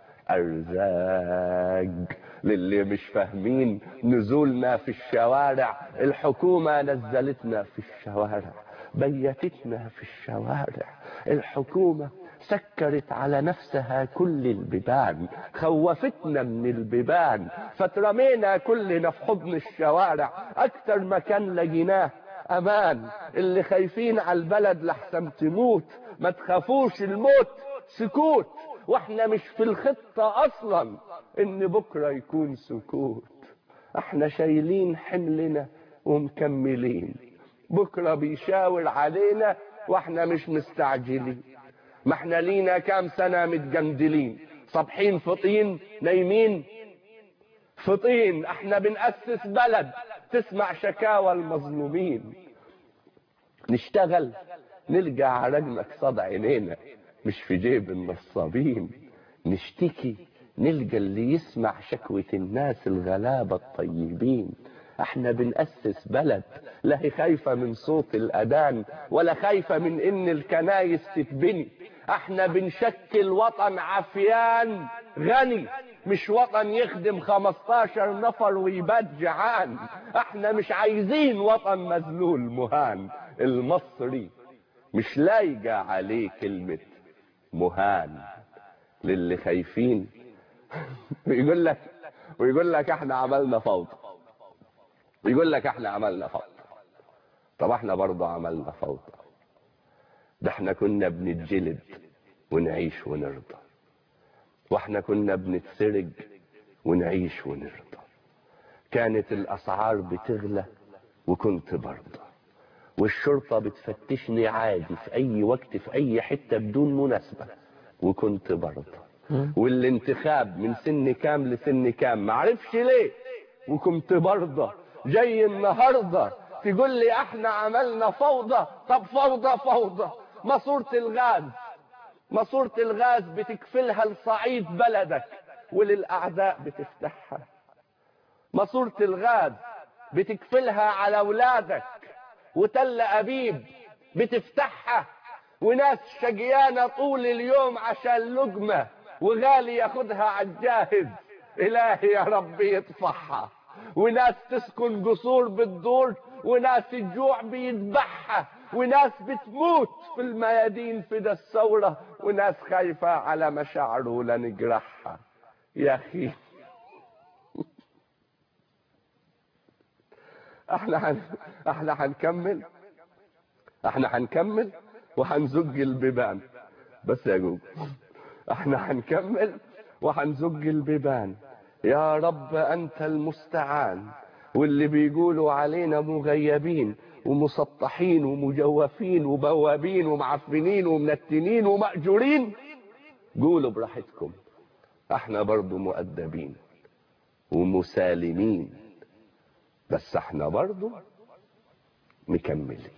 ارزاق للي مش فاهمين نزولنا في الشوارع الحكومة نزلتنا في الشوارع بيتتنا في الشوارع الحكومة سكرت على نفسها كل البيبان خوفتنا من البيبان فترمينا كلنا في حضن الشوارع اكتر مكان لقيناه امان اللي خايفين على البلد لحسن تموت ما تخافوش الموت سكوت واحنا مش في الخطة اصلا ان بكرة يكون سكوت احنا شايلين حملنا ومكملين بكرة بيشاور علينا واحنا مش مستعجلين ما احنا لينا كام سنة متجندلين صبحين فطين نايمين فطين احنا بنأسس بلد تسمع شكاوى المظلومين نشتغل نلقى على رجلك صدع عينينا مش في جيب النصابين نشتكي نلقى اللي يسمع شكوة الناس الغلابة الطيبين احنا بنأسس بلد لا هي خايفة من صوت الأذان ولا خايفة من ان الكنايس تتبني احنا بنشكل وطن عفيان غني مش وطن يخدم 15 نفر ويبات جعان احنا مش عايزين وطن مذلول مهان المصري مش لايقة عليه كلمة مهان للي خايفين ويقول لك ويقول لك احنا عملنا فوضى ويقول لك احنا عملنا فوضى طب احنا برضه عملنا فوضى ده احنا كنا بنتجلد ونعيش ونرضى واحنا كنا بنتسرق ونعيش ونرضى كانت الاسعار بتغلى وكنت برضى والشرطة بتفتشني عادي في اي وقت في اي حتة بدون مناسبة وكنت برضى والانتخاب من سن كام لسن كام معرفش ليه وكنت برضى جاي النهاردة تقول لي احنا عملنا فوضى طب فوضى فوضى ماسورة الغاز ماسورة الغاز بتكفلها لصعيد بلدك وللأعداء بتفتحها ماسورة الغاز بتكفلها على أولادك وتل أبيب بتفتحها وناس شقيانة طول اليوم عشان لقمة وغالي ياخدها عالجاهز إلهي يا رب يطفحها وناس تسكن قصور بالدور وناس الجوع بيذبحها وناس بتموت في الميادين في ده الثورة وناس خايفة على مشاعره لنجرحها يا أخي احنا هن... احنا هنكمل احنا هنكمل وهنزج البيبان بس يا جوج احنا هنكمل وهنزج البيبان يا رب انت المستعان واللي بيقولوا علينا مغيبين ومسطحين ومجوفين وبوابين ومعفنين ومنتنين ومأجورين قولوا براحتكم احنا برضو مؤدبين ومسالمين بس احنا برضو مكملين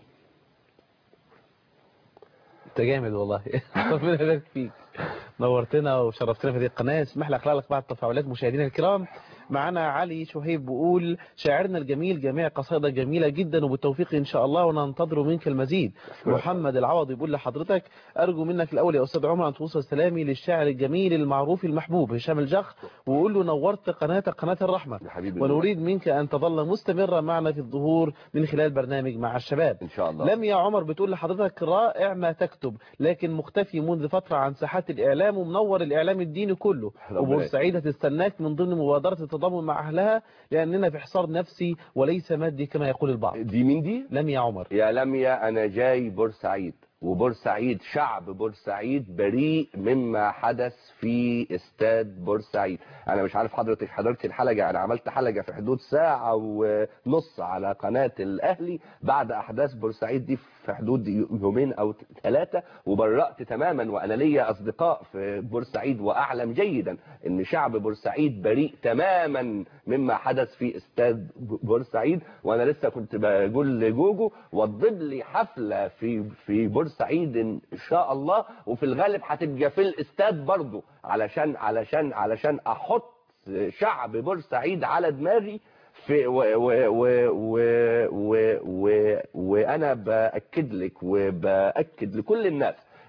انت جامد والله ربنا يبارك فيك نورتنا وشرفتنا في هذه القناه اسمح لي اقرا لك بعض التفاعلات مشاهدينا الكرام معنا علي شهيب بيقول شاعرنا الجميل جميع قصائد جميلة جدا وبالتوفيق إن شاء الله وننتظر منك المزيد محمد العوض يقول لحضرتك أرجو منك الأول يا أستاذ عمر أن توصل سلامي للشاعر الجميل المعروف المحبوب هشام الجخ وقول له نورت قناتك قناة الرحمة يا حبيبي ونريد منك أن تظل مستمرة معنا في الظهور من خلال برنامج مع الشباب ان شاء الله لم يا عمر بتقول لحضرتك رائع ما تكتب لكن مختفي منذ فترة عن ساحات الإعلام ومنور الإعلام الديني كله ربنا وبورسعيد هتستناك من ضمن مبادرة التضامن مع أهلها لأننا في حصار نفسي وليس مادي كما يقول البعض دي مين دي لم يا عمر يا لميا انا جاي بورسعيد وبورسعيد شعب بورسعيد بريء مما حدث في استاد بورسعيد انا مش عارف حضرتك حضرتي الحلقه انا عملت حلقه في حدود ساعه ونص على قناه الاهلي بعد احداث بورسعيد دي في حدود يومين او ثلاثه وبرأت تماما وانا ليا اصدقاء في بورسعيد واعلم جيدا ان شعب بورسعيد بريء تماما مما حدث في استاد بورسعيد وانا لسه كنت بقول لجوجو وضب لي حفله في في بورسعيد ان شاء الله وفي الغالب هتبقى في الاستاد برضه علشان علشان علشان احط شعب بورسعيد على دماغي في و و و و و و وانا باكد لك وباكد لكل الناس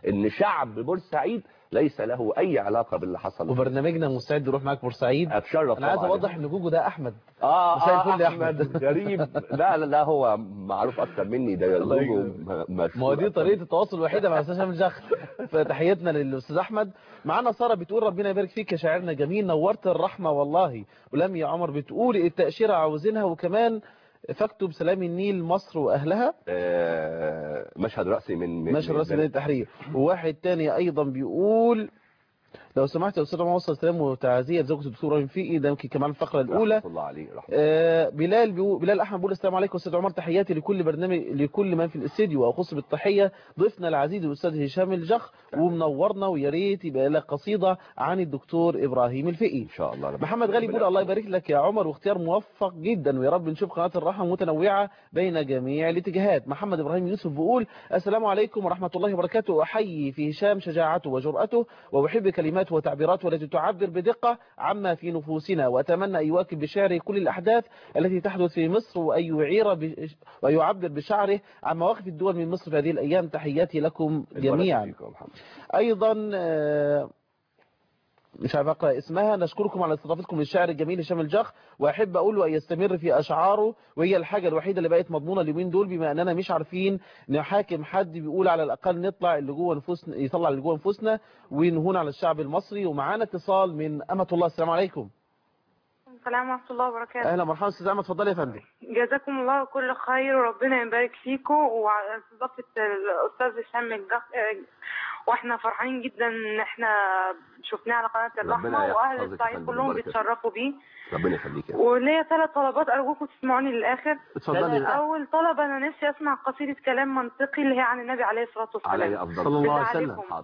ان شعب بورسعيد ليس له اي علاقه باللي حصل وبرنامجنا مستعد نروح معاك بورسعيد اتشرف انا عايز طبعاً. اوضح ان جوجو ده احمد اه مساء اه الفل يا احمد أحمد. غريب لا لا لا هو معروف اكتر مني ده الله لوجو يكرمك. م- ما هو مشهور دي أكتر. طريقه التواصل الوحيده مع الاستاذ هشام الجخ فتحياتنا للاستاذ احمد معانا ساره بتقول ربنا يبارك فيك يا شاعرنا جميل نورت الرحمه والله ولم يا عمر بتقول التاشيره عاوزينها وكمان فاكتب سلام النيل مصر واهلها آه مشهد راسي من من- نشر من- رسم التحرير وواحد تاني ايضا بيقول لو سمحت يا استاذ عمر وصل سلام وتعزيه زوجة الدكتور ابراهيم فيقي ده يمكن كمان الفقره الاولى رحمة الله عليه رحمة آه، بلال بيقول بلال احمد بيقول السلام عليكم استاذ عمر تحياتي لكل برنامج لكل من في الاستديو واخص بالتحيه ضيفنا العزيز الاستاذ هشام الجخ ومنورنا ويا ريت يبقى لك قصيده عن الدكتور ابراهيم الفقي ان شاء الله رب محمد غالي بيقول الله يبارك لك يا عمر واختيار موفق جدا ويا رب نشوف قناه الرحمه متنوعه بين جميع الاتجاهات محمد ابراهيم يوسف بيقول السلام عليكم ورحمه الله وبركاته احيي في هشام شجاعته وجرأته واحب كلماته وتعبيراته التي تعبر بدقه عما في نفوسنا واتمنى ان يواكب بشعره كل الاحداث التي تحدث في مصر وان يعير بش- ويعبر بشعره عن مواقف الدول من مصر في هذه الايام تحياتي لكم جميعا فيكم يا محمد. ايضا آه، مش عارف اقرا اسمها نشكركم على استضافتكم للشاعر الجميل هشام الجخ واحب اقول له ان يستمر في اشعاره وهي الحاجه الوحيده اللي بقت مضمونه اليومين دول بما اننا مش عارفين نحاكم حد بيقول على الاقل نطلع اللي جوه نفوسنا يطلع اللي جوه نفوسنا ونهون على الشعب المصري ومعانا اتصال من امه الله السلام عليكم السلام ورحمة الله وبركاته اهلا مرحبا استاذ احمد اتفضل يا فندم جزاكم الله كل خير وربنا يبارك فيكم وعلى استضافة الأستاذ هشام الجخ واحنا فرحانين جدا ان احنا شفناه على قناة الرحمة ربنا واهل يحفظك يا الصعيد فندم كلهم ويبارك فيك. بيتشرفوا بيه ربنا يخليك يا وليا ثلاث طلبات ارجوكم تسمعوني للاخر اتفضلي اول طلب انا نفسي اسمع قصيدة كلام منطقي اللي هي عن النبي عليه الصلاة والسلام علي افضل صلى الله عليه بالله وسلم عليكم. حاضر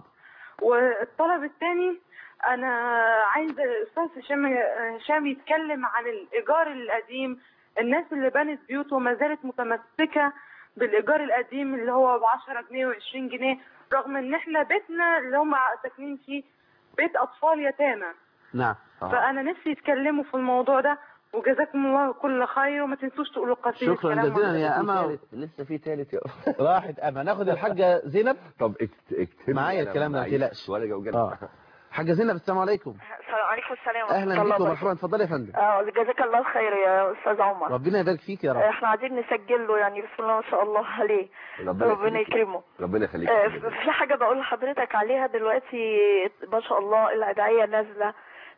والطلب الثاني انا عايز الاستاذ هشام هشام يتكلم عن الايجار القديم الناس اللي بنت بيوت وما زالت متمسكه بالايجار القديم اللي هو ب 10 جنيه و20 جنيه رغم ان احنا بيتنا اللي هم ساكنين فيه بيت اطفال يتامى نعم آه. فانا نفسي يتكلموا في الموضوع ده وجزاكم الله كل خير وما تنسوش تقولوا قصيده شكرا كلام جزيلا منطقي. يا في أما تالت- لسه في ثالث يا راحت اما ناخد الحاجه زينب طب اكت- اكتب معايا أنا الكلام ده، ما معيش تقلقش. ولا جو اه حاجه زينب السلام عليكم السلام عليكم السلام ورحمة اهلا الله بيكم وبركاته. مرحبا اتفضل يا فندم اه جزاك الله خير يا استاذ عمر ربنا يبارك فيك يا رب احنا عايزين نسجل له يعني بسم الله ما شاء الله عليه ربنا ربنا يخليك. يكرمه ربنا يخليك آه، في حاجة بقول لحضرتك عليها دلوقتي ما شاء الله الأدعية نازلة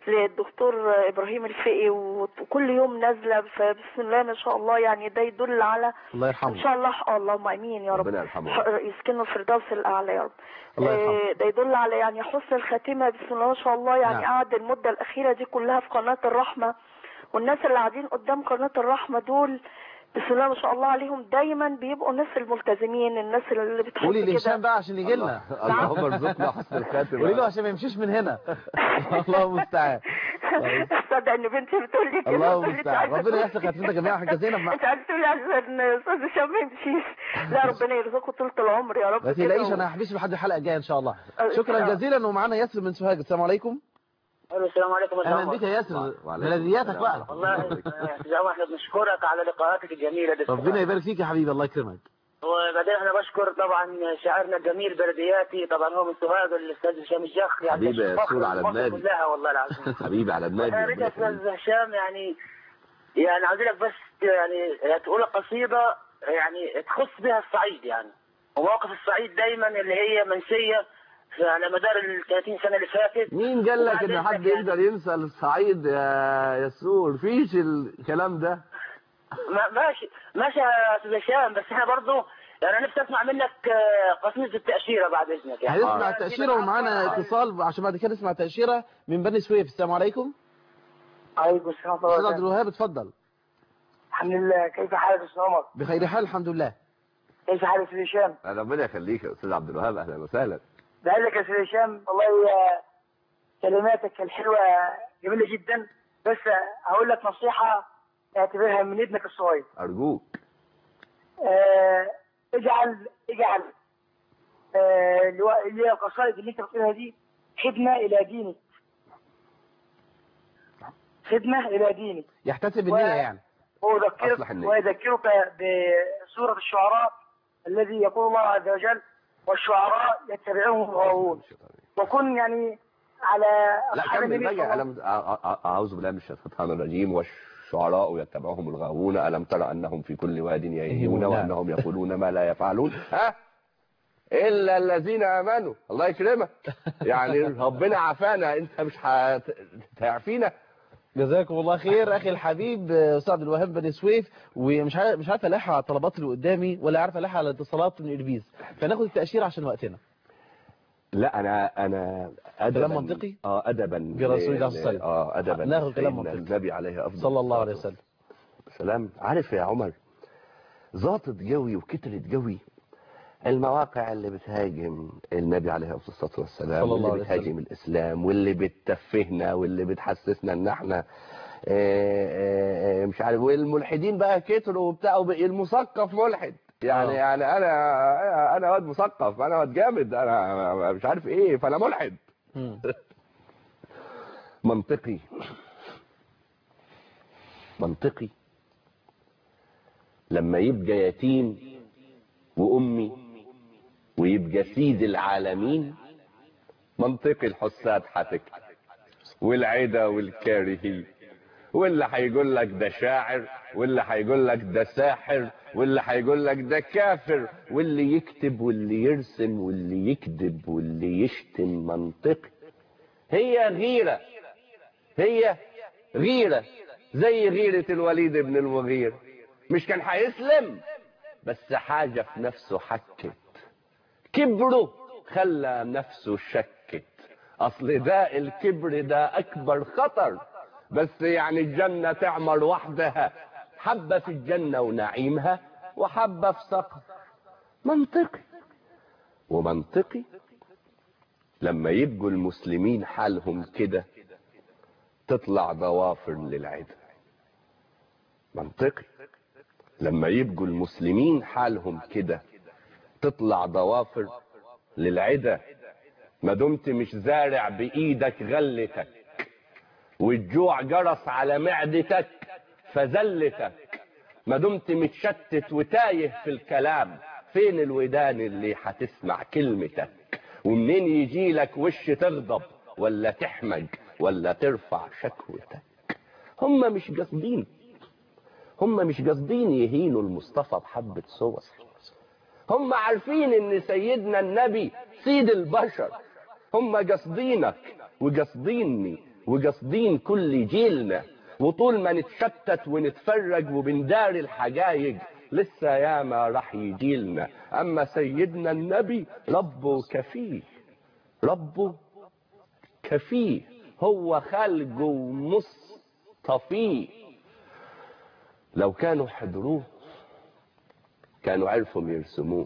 للدكتور ابراهيم الفقي وكل يوم نازله فبسم الله ما شاء الله يعني ده يدل على الله ان يرحمه شاء الله آه، اللهم امين يا رب ربنا يرحمه ح- يسكنه الفردوس الاعلى يا رب الله يرحمه. آه، ده يدل على يعني حسن الخاتمه بسم الله ما شاء الله يعني نعم. قعد المده الاخيره دي كلها في قناه الرحمه والناس اللي قاعدين قدام قناه الرحمه دول بسم الله ما شاء الله عليهم دايما بيبقوا الناس الملتزمين الناس اللي بتحب قولي كده لهشام بقى عشان يجي لنا اللهم ارزقنا حسن الخاتمه قولي له عشان ما يمشيش من هنا الله المستعان طيب. تصدق ان بنتي بتقول لي كده الله بتقول لي المستعان عايزة ربنا تقول- يحسن خاتمتك جميعا حاجه زينب مع- انت عايز تقولي عشان استاذ هشام ما يمشيش لا ربنا يرزقه طول العمر يا رب ما كده تقلقيش و- انا هحبسه لحد الحلقه الجايه ان شاء الله آه، شكرا آه. جزيلا ومعانا ياسر من سوهاج السلام عليكم السلام عليكم يا اهلا عمر. بك يا ياسر وعليكم بلدياتك السلام. بقى والله يا عمر احنا بنشكرك على لقاءاتك الجميله دي ربنا يبارك فيك يا حبيبي الله يكرمك وبعدين احنا بشكر طبعا شاعرنا الجميل بلدياتي طبعا هو من سوهاج الاستاذ هشام الجخ يعني حبيبي يا فخر سور على مصر دماغي. كلها والله العظيم حبيبي على دماغي يا ريت ربنا يا يخليك. استاذ هشام يعني يعني عاوز لك بس يعني تقول قصيده يعني تخص بها الصعيد يعني ومواقف الصعيد دايما اللي هي منسيه في- على مدار ال 30 سنه اللي فاتت مين قال لك ان وبعدين حد يعني- يقدر ينسى الصعيد يا يسور فيش الكلام ده ما- ماشي ماشي يا استاذ هشام بس احنا برضه يعني انا نفسي اسمع منك آه، قصيده التاشيره بعد اذنك يعني هنسمع آه. التأشيرة ومعانا اتصال عشان بعد كده نسمع التأشيرة من بني سويف السلام عليكم عليكم السلام ورحمه أستاذ الله عبد الوهاب اتفضل الحمد لله كيف حالك يا استاذ عمر؟ بخير حال الحمد لله كيف حالك يا استاذ هشام؟ ربنا يخليك يا استاذ عبد الوهاب اهلا وسهلا بقول لك يا استاذ هشام والله آه، كلماتك الحلوه جميله جدا بس هقول لك نصيحه اعتبرها من ابنك الصغير ارجوك آه، اجعل اجعل آه، اللي هو- اللي هي القصائد اللي انت بتقولها دي خدمه الى دينك خدمه الى دينك يحتسب النية يعني ويذكرك أصلح النية. ويذكرك بسورة الشعراء الذي يقول الله عز وجل والشعراء يتبعهم الغاوون وكن يعني على لا أصحاب كمل النبي بقى صلى ألم أ- أ- أعوذ بالله من الشيطان الرجيم والشعراء يتبعهم الغاوون ألم ترى أنهم في كل واد يهيمون نعم. وأنهم يقولون ما لا يفعلون ها إلا الذين آمنوا الله يكرمك يعني ربنا عافانا أنت مش هتعفينا جزاكم الله خير اخي الحبيب آه، استاذ عبد الوهاب بن سويف ومش عارف مش عارف الحق على الطلبات اللي قدامي ولا عارف الحق على الاتصالات من اربيز فناخد التاشيره عشان وقتنا لا أنا أنا أدبا كلام منطقي؟ اه أدبا برسول الله ل- صلى الله عليه وسلم. اه أدبا ناخد كلام لسيدنا منطقي. النبي عليه أفضل صلى الله عليه الصلاة وسلم سلام عارف يا عمر ظابط جوي وكترت جوي المواقع اللي بتهاجم النبي عليه الصلاة والسلام صلى الله واللي عليه وسلم. بتهاجم الإسلام واللي بتتفهنا واللي بتحسسنا ان احنا آه، آه، مش عارف والملحدين بقى كتروا وبتاع وبقى المثقف ملحد يعني آه. يعني انا انا واد مثقف انا واد جامد انا مش عارف ايه فانا ملحد مم. منطقي منطقي لما يبقى يتيم وأمي ويبقى سيد العالمين منطقي الحساد هتكتب والعدا والكارهين واللي هيقول لك ده شاعر واللي هيقول لك ده ساحر واللي هيقول لك ده كافر واللي يكتب واللي يرسم واللي يكذب واللي يشتم منطقي هي غيرة هي غيرة زي غيرة الوليد بن المغير مش كان هيسلم بس حاجة في نفسه حكت كبره خلى نفسه شكت اصل ده الكبر ده اكبر خطر بس يعني الجنة تعمر وحدها حبة في الجنة ونعيمها وحبة في سقر منطقي ومنطقي لما يبقوا المسلمين حالهم كده تطلع ضوافر للعدل منطقي لما يبقوا المسلمين حالهم كده تطلع ضوافر للعدة ما دمت مش زارع بإيدك غلتك والجوع جرس على معدتك فزلتك ما دمت متشتت وتايه في الكلام فين الودان اللي هتسمع كلمتك ومنين يجي لك وش تغضب ولا تحمج ولا ترفع شكوتك هم مش قاصدين هم مش قاصدين يهينوا المصطفى بحبة صور هم عارفين ان سيدنا النبي سيد البشر هم قاصدينك وقاصديني وقاصدين كل جيلنا وطول ما نتشتت ونتفرج وبندار الحجايج لسه ياما راح يجيلنا اما سيدنا النبي ربه كفيه ربه كفيه هو خلقه مصطفيه لو كانوا حضروه كانوا عرفوا يرسموه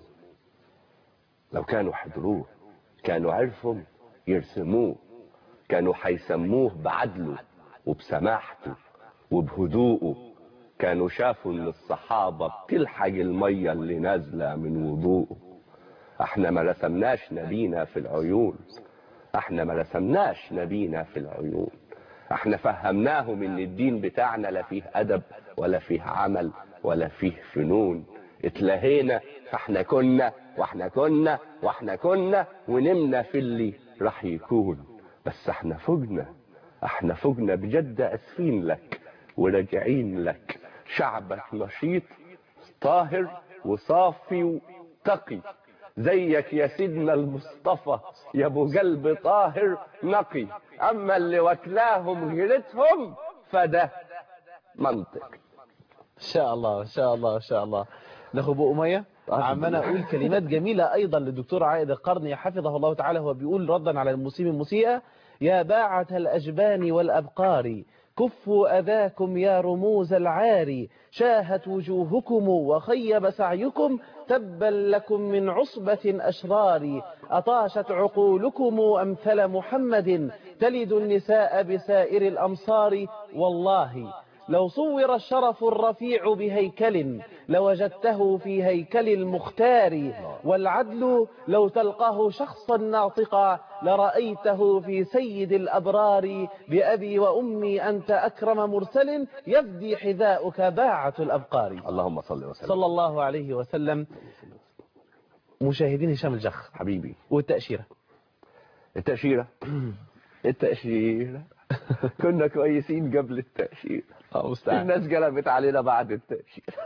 لو كانوا حضروه كانوا عرفوا يرسموه كانوا هيسموه بعدله وبسماحته وبهدوءه كانوا شافوا ان الصحابة بتلحق المية اللي نازلة من وضوءه احنا ما رسمناش نبينا في العيون احنا ما رسمناش نبينا في العيون احنا فهمناهم ان الدين بتاعنا لا فيه ادب ولا فيه عمل ولا فيه فنون اتلهينا فاحنا كنا واحنا كنا واحنا كنا ونمنا في اللي راح يكون بس احنا فوقنا احنا فوقنا بجد اسفين لك وراجعين لك شعبك نشيط طاهر وصافي وتقي زيك يا سيدنا المصطفى يا ابو قلب طاهر نقي اما اللي وكلاهم غيرتهم فده منطق ان شاء الله ان شاء الله ان شاء الله ناخد ابو اميه عمال اقول كلمات جميله ايضا للدكتور عائد القرني حفظه الله تعالى هو بيقول ردا على المسيء المسيئه يا باعة الاجبان والابقار كفوا اذاكم يا رموز العار شاهت وجوهكم وخيب سعيكم تبا لكم من عصبة أشرار أطاشت عقولكم أمثل محمد تلد النساء بسائر الأمصار والله لو صور الشرف الرفيع بهيكل لوجدته في هيكل المختار والعدل لو تلقاه شخصا ناطقا لرأيته في سيد الأبرار بأبي وأمي أنت أكرم مرسل يفدي حذاؤك باعة الأبقار اللهم صل وسلم صلى الله عليه وسلم مشاهدين هشام الجخ حبيبي والتأشيرة التأشيرة التأشيرة كنا كويسين قبل التأشيرة اه مستعان الناس قلبت علينا بعد التأشيرة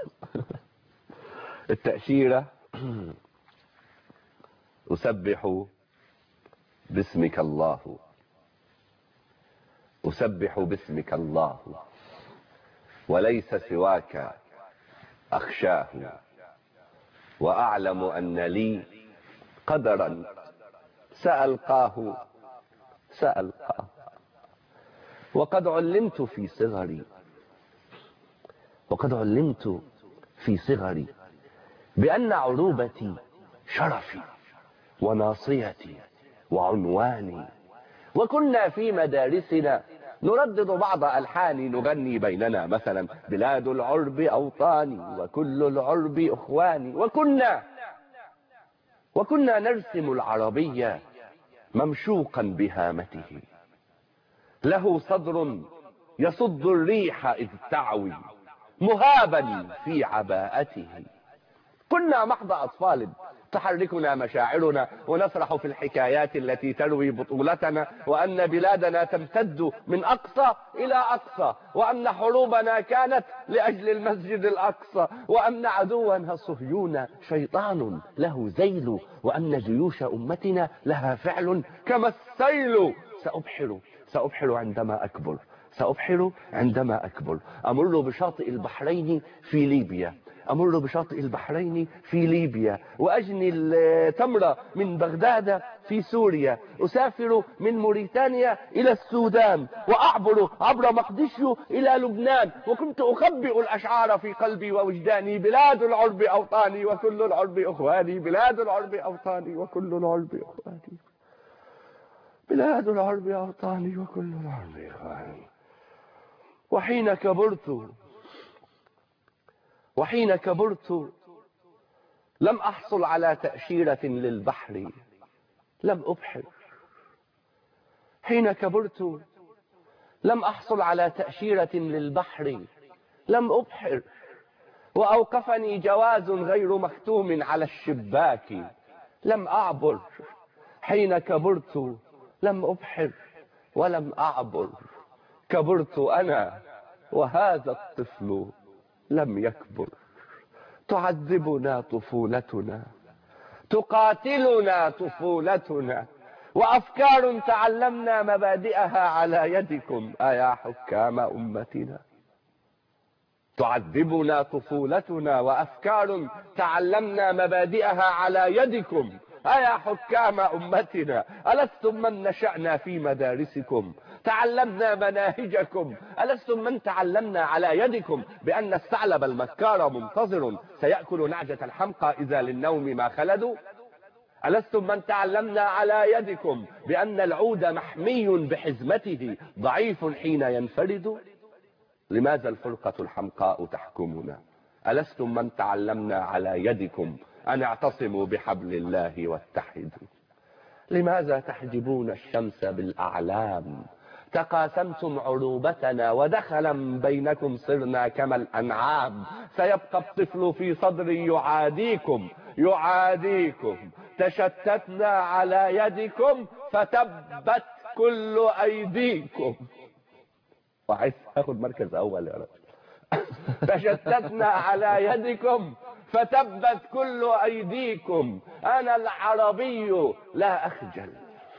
التأشيرة أسبح باسمك الله أسبح باسمك الله وليس سواك أخشاه وأعلم أن لي قدرا سألقاه سألقاه وقد علمت في صغري وقد علمت في صغري بأن عروبتي شرفي وناصيتي وعنواني وكنا في مدارسنا نردد بعض ألحان نغني بيننا مثلا بلاد العرب أوطاني وكل العرب أخواني وكنا وكنا نرسم العربية ممشوقا بهامته له صدر يصد الريح إذ تعوي مهابا في عباءته كنا محض أطفال تحركنا مشاعرنا ونسرح في الحكايات التي تروي بطولتنا وأن بلادنا تمتد من أقصى إلى أقصى وأن حروبنا كانت لأجل المسجد الأقصى وأن عدونا صهيون شيطان له ذيل وأن جيوش أمتنا لها فعل كما السيل سأبحر سأبحر عندما أكبر سأبحر عندما أكبر أمر بشاطئ البحرين في ليبيا أمر بشاطئ البحرين في ليبيا وأجني التمر من بغداد في سوريا أسافر من موريتانيا إلى السودان وأعبر عبر مقدشيو إلى لبنان وكنت أخبئ الأشعار في قلبي ووجداني بلاد العرب أوطاني وكل العرب أخواني بلاد العرب أوطاني وكل العرب أخواني بلاد العرب أوطاني وكل العرب أخواني وحين كبرت وحين كبرت لم أحصل على تأشيرة للبحر لم أبحر حين كبرت لم أحصل على تأشيرة للبحر لم أبحر وأوقفني جواز غير مختوم على الشباك لم أعبر حين كبرت لم أبحر ولم أعبر كبرت أنا وهذا الطفل لم يكبر تعذبنا طفولتنا تقاتلنا طفولتنا وأفكار تعلمنا مبادئها على يدكم أيا حكام أمتنا تعذبنا طفولتنا وأفكار تعلمنا مبادئها على يدكم أيا حكام أمتنا ألستم من نشأنا في مدارسكم تعلمنا مناهجكم ألستم من تعلمنا على يدكم بأن الثعلب المكار منتظر سيأكل نعجة الحمقى إذا للنوم ما خلدوا ألستم من تعلمنا على يدكم بأن العود محمي بحزمته ضعيف حين ينفرد لماذا الفرقة الحمقاء تحكمنا ألستم من تعلمنا على يدكم أن اعتصموا بحبل الله واتحدوا لماذا تحجبون الشمس بالأعلام تقاسمتم عروبتنا ودخلا بينكم صرنا كما الأنعام سيبقى الطفل في صدري يعاديكم يعاديكم تشتتنا على يدكم فتبت كل أيديكم وعايز اخد مركز أول يا رب تشتتنا على يدكم فتبت كل أيديكم أنا العربي لا أخجل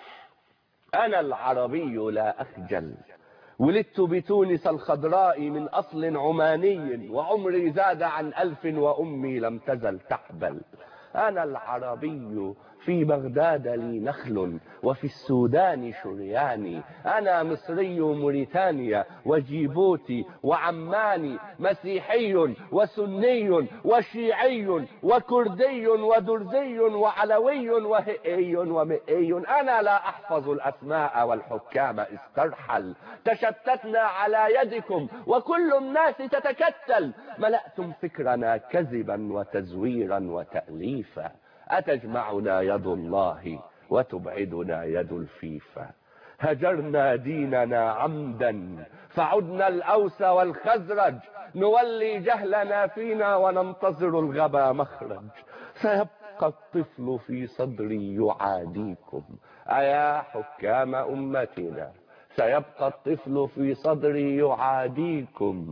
أنا العربي لا أخجل ولدت بتونس الخضراء من أصل عماني وعمري زاد عن ألف وأمي لم تزل تحبل أنا العربي في بغداد لي نخل وفي السودان شرياني أنا مصري موريتانيا وجيبوتي وعماني مسيحي وسني وشيعي وكردي ودرزي وعلوي وهئي ومئي أنا لا أحفظ الأسماء والحكام استرحل تشتتنا على يدكم وكل الناس تتكتل ملأتم فكرنا كذبا وتزويرا وتأليفا أتجمعنا يد الله وتبعدنا يد الفيفا هجرنا ديننا عمدا فعدنا الأوس والخزرج نولي جهلنا فينا وننتظر الغبا مخرج سيبقى سيبقى الطفل في صدري يعاديكم أيا حكام أمتنا سيبقى الطفل في صدري يعاديكم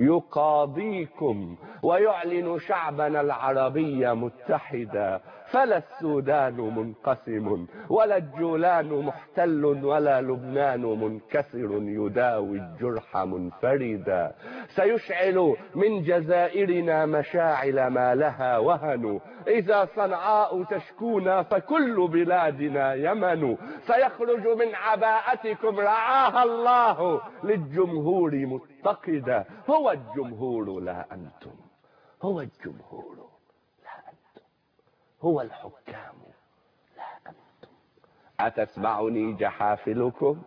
يقاضيكم ويعلن شعبنا العربي متحدا فلا السودان منقسم ولا الجولان محتل ولا لبنان منكسر يداوي الجرح منفردا سيشعل من جزائرنا مشاعل ما لها وهن إذا صنعاء تشكونا فكل بلادنا يمن سيخرج من عباءتكم رعاها الله للجمهور متقدا هو الجمهور لا أنتم هو الجمهور لا أنتم هو الحكام لا أنتم أتسمعني جحافلكم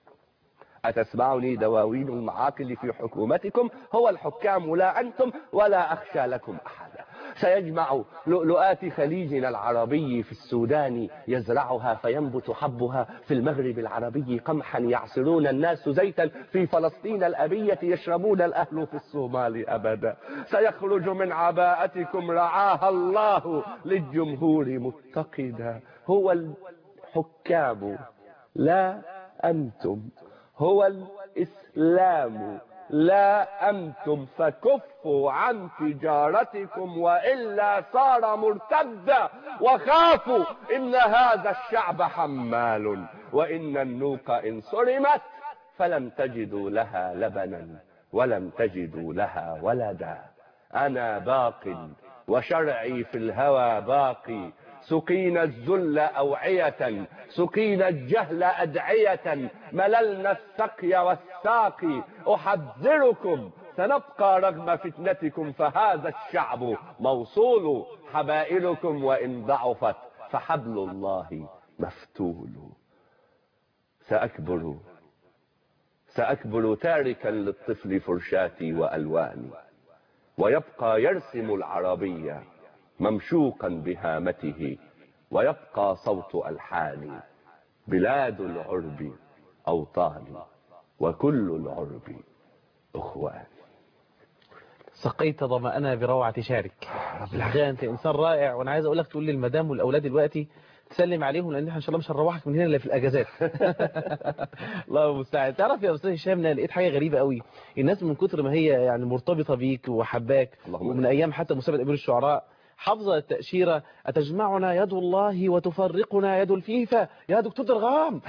أتسمعني دواوين المعاقل في حكومتكم هو الحكام لا أنتم ولا أخشى لكم أحدا سيجمع لؤلؤات خليجنا العربي في السودان يزرعها فينبت حبها في المغرب العربي قمحا يعصرون الناس زيتا في فلسطين الأبية يشربون الأهل في الصومال أبدا سيخرج من عباءتكم رعاها الله للجمهور متقدا هو الحكام لا أنتم هو الإسلام لا أنتم فكفوا عن تجارتكم وإلا صار مرتدا وخافوا إن هذا الشعب حمال وإن النوق إن صرمت فلم تجدوا لها لبنا ولم تجدوا لها ولدا أنا باق وشرعي في الهوى باقي سقينا الذل أوعية سقينا الجهل أدعية مللنا السقي والساقي أحذركم سنبقى رغم فتنتكم فهذا الشعب موصول حبائلكم وإن ضعفت فحبل الله مفتول سأكبر سأكبر تاركا للطفل فرشاتي وألواني ويبقى يرسم العربية ممشوقا بهامته ويبقى صوت ألحاني بلاد العرب أوطاني وكل العرب أخواني سقيت ظمأنا بروعة شعرك الحقيقة أنت إنسان رائع وأنا عايز أقول لك تقول للمدام والأولاد دلوقتي تسلم عليهم لأن احنا إن شاء الله مش هنروحك من هنا إلا في الأجازات الله المستعان تعرف يا أستاذ هشام أنا لقيت حاجة غريبة قوي الناس من كتر ما هي يعني مرتبطة بيك وحباك اللهم ومن أيام حتى مسابقة أمير الشعراء حافظة التأشيرة أتجمعنا يد الله وتفرقنا يد الفيفا يا دكتور درغام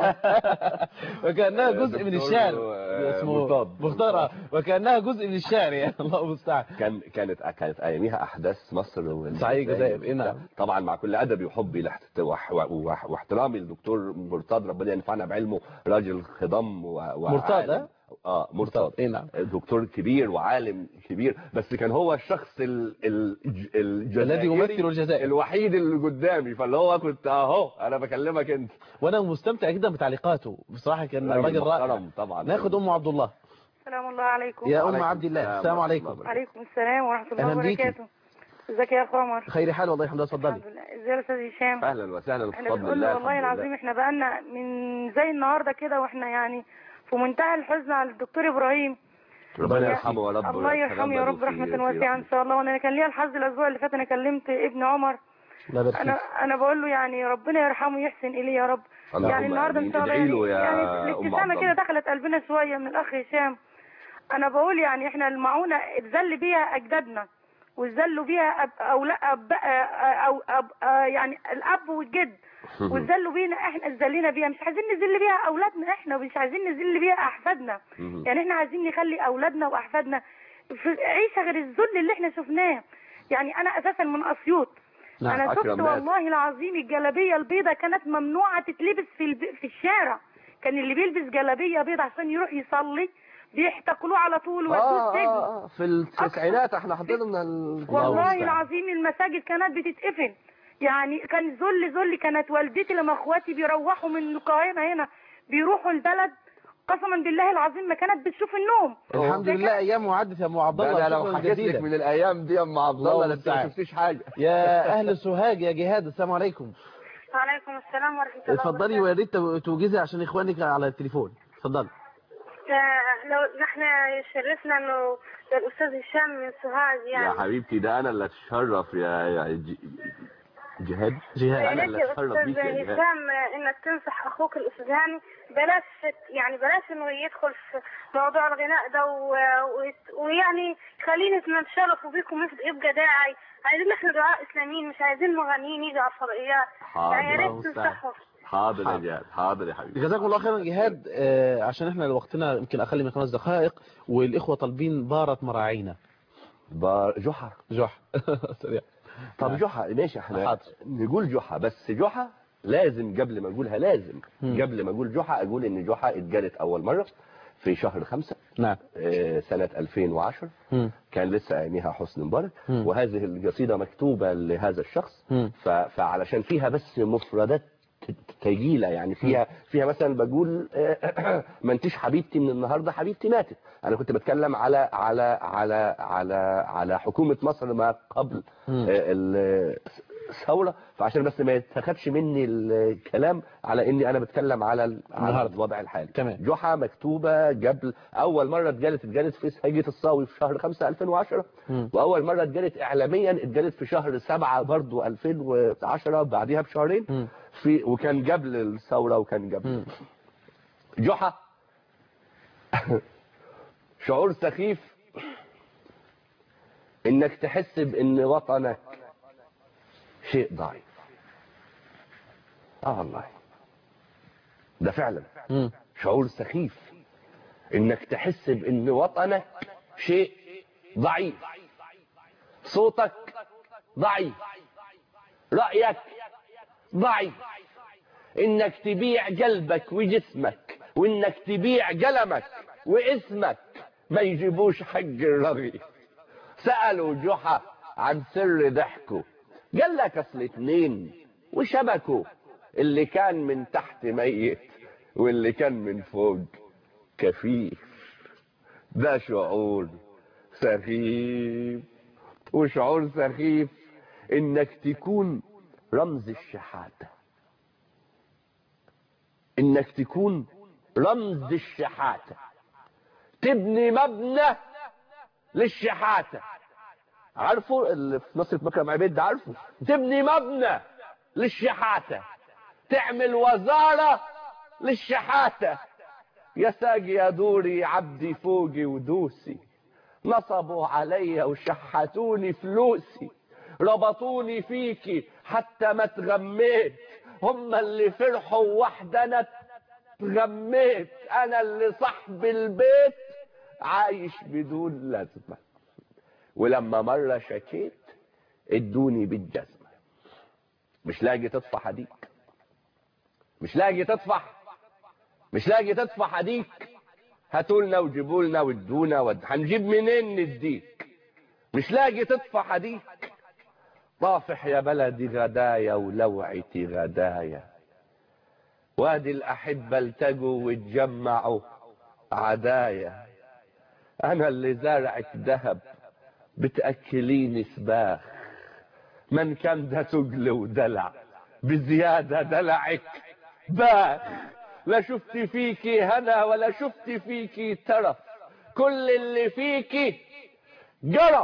وكأنها جزء من دكتور، الشعر آه، اسمه مرتضى. مختارة وكأنها جزء من الشعر يعني الله المستعان كان كانت كانت اياميها احداث مصر وال- صحيح الجزائر، إيه نعم. طبعا مع كل ادبي وحبي لاحت- وح- وح- واحترامي للدكتور مرتضى ربنا ينفعنا بعلمه راجل خضم و... مرتضى؟ وعالم. اه مرتضى إيه نعم دكتور كبير وعالم كبير بس كان هو الشخص ال... ال... الجزائري الذي يمثل الجزائر الوحيد اللي قدامي فاللي هو كنت اهو انا بكلمك انت وانا مستمتع جدا بتعليقاته بصراحه كان راجل رائع محترم طبعا ناخد ام عبد الله السلام الله عليكم يا ام وعليكم عبد الله السلام السلام ورحمة عليكم الله وعليكم السلام ورحمة الله أهلا بيكي. وبركاته ازيك يا اخو عمر خير حال والله الحمد لله اتفضلي الحمد لله ازاي يا استاذ هشام اهلا وسهلا احنا بفضل بنقول الله له والله الحمد لله. العظيم احنا بقالنا من زي النهارده كده واحنا يعني في منتهى الحزن على الدكتور ابراهيم ربنا يا- يرحمه يا رب الله يرحمه يا رب ويتغمده في- رحمة في واسعة ان شاء الله وانا كان ليا الحظ الاسبوع اللي فات انا كلمت ابن عمر الله يبارك انا فيك انا بقول له يعني ربنا يرحمه ويحسن اليه يا رب اللهم يعني النهارده ان آمين. شاء الله ادعي له يا يعني أم الابتسامه عبد كده الله. دخلت قلبنا شويه من الاخ هشام انا بقول يعني احنا المعونه اتذل بيها اجدادنا واتذلوا بيها أب او لا أب او أب يعني الاب والجد واتذلوا بينا احنا اتذلينا بيها مش عايزين نذل بيها اولادنا احنا ومش عايزين نذل بيها احفادنا مهم. يعني احنا عايزين نخلي اولادنا واحفادنا في عيشه غير الذل اللي احنا شفناه يعني انا اساسا من اسيوط نعم انا شفت أكرم ناس. والله العظيم الجلابيه البيضاء كانت ممنوعه تتلبس في الب... في الشارع كان اللي بيلبس جلابيه بيضاء عشان يروح يصلي بيحتقلوه على طول ويودوه آه, السجن آه, آه في التسعينات احنا حطينا من ال... الله والله المستعان. العظيم المساجد كانت بتتقفل يعني كان ذل ذل كانت والدتي لما اخواتي بيروحوا من القاهره هنا بيروحوا البلد قسما بالله العظيم ما كانت بتشوف النوم الحمد لله ايام وعدت يا ام عبد ده الله انا لو شكراً حكيت لك جزيلاً. من الايام دي يا ام عبد الله الله لا انت ما المستعان. شفتيش حاجه يا اهل سوهاج يا جهاد السلام عليكم وعليكم السلام ورحمه الله اتفضلي ويا ريت توجزي عشان اخوانك على التليفون اتفضلي لو نحن شرفنا انه الاستاذ هشام من سوهاج يا حبيبتي ده انا اللي اتشرف يا يا ج- جهاد جهاد أنا يا اللي ريت يا أتشرف استاذ بيك يا جهاد. هشام انك تنصح اخوك الاستاذ هاني بلاش يعني بلاش انه يدخل في موضوع الغناء ده و... و... ويعني خلينا نتشرف بيكم يبقى داعي عايزين احنا دعاء اسلاميين مش عايزين مغنيين يجوا على الفضائيات يعني يا حاضر ريت الله تنصحوا حاضر يا حاضر. جهاد حاضر يا حبيبي جزاكم الله خيرا جهاد آه، عشان احنا وقتنا يمكن اقل من خمس دقائق والاخوه طالبين بارة مراعينا بار جحا جح سريع طب نعم. جحا ماشي احنا حاضر. نقول جحا بس جحا لازم قبل ما اقولها لازم مم. قبل ما اقول جحا اقول ان جحا اتجالت اول مرة في شهر خمسة نعم آه، سنة 2010 مم. كان لسه عينيها حسن مبارك مم. وهذه القصيدة مكتوبة لهذا الشخص مم. ف- فعلشان فيها بس مفردات تجيلة يعني فيها فيها مثلا بقول آه، ما انتش حبيبتي من النهارده حبيبتي ماتت انا كنت بتكلم على على على على على حكومة مصر ما قبل مم. آه، ال- الثورة فعشان بس ما يتخدش مني الكلام على اني انا بتكلم على ال- على النهاردة. الوضع الحالي تمام. جحا مكتوبة قبل اول مرة اتجالت اتجالت في سهجة الصاوي في شهر 5 2010 مم. واول مرة اتجالت اعلاميا اتجالت في شهر 7 برضو 2010 بعديها بشهرين مم. في وكان قبل الثورة وكان قبل مم. جحا شعور سخيف انك تحس بان وطنك شيء ضعيف اه والله ده فعلا مم. شعور سخيف انك تحس بان وطنك شيء ضعيف صوتك ضعيف رأيك ضعيف انك تبيع قلبك وجسمك وانك تبيع قلمك واسمك ما يجيبوش حق الرغيف سألوا جحا عن سر ضحكه قال لك اصل اتنين وشبكوا اللي كان من تحت ميت واللي كان من فوق كفيف ده شعور سخيف وشعور سخيف انك تكون رمز الشحاتة انك تكون رمز الشحاتة تبني مبنى للشحاتة عارفوا اللي في نصرة مكرم عبيد ده عارفه تبني مبنى للشحاتة تعمل وزارة للشحاتة يا ساقي يا دوري عبدي فوقي ودوسي نصبوا علي وشحتوني فلوسي ربطوني فيكي حتى ما تغميت هم اللي فرحوا واحدة انا اتغميت انا اللي صاحب البيت عايش بدون لازمة ولما مرة شكيت ادوني بالجزمة مش لاقي تطفى حديك مش لاقي تطفح مش لاقي تطفى حديك هاتولنا وجيبولنا وادونا ود... هنجيب منين نديك مش لاقي تطفى حديك طافح يا بلدي غدايا ولوعتي غدايا وادي الأحبة التقوا واتجمعوا عدايا أنا اللي زارعك ذهب بتأكليني سباخ من كان ده تقل ودلع بزيادة دلعك باخ لا شفت فيكي هنا ولا شفت فيكي ترف كل اللي فيكي جرف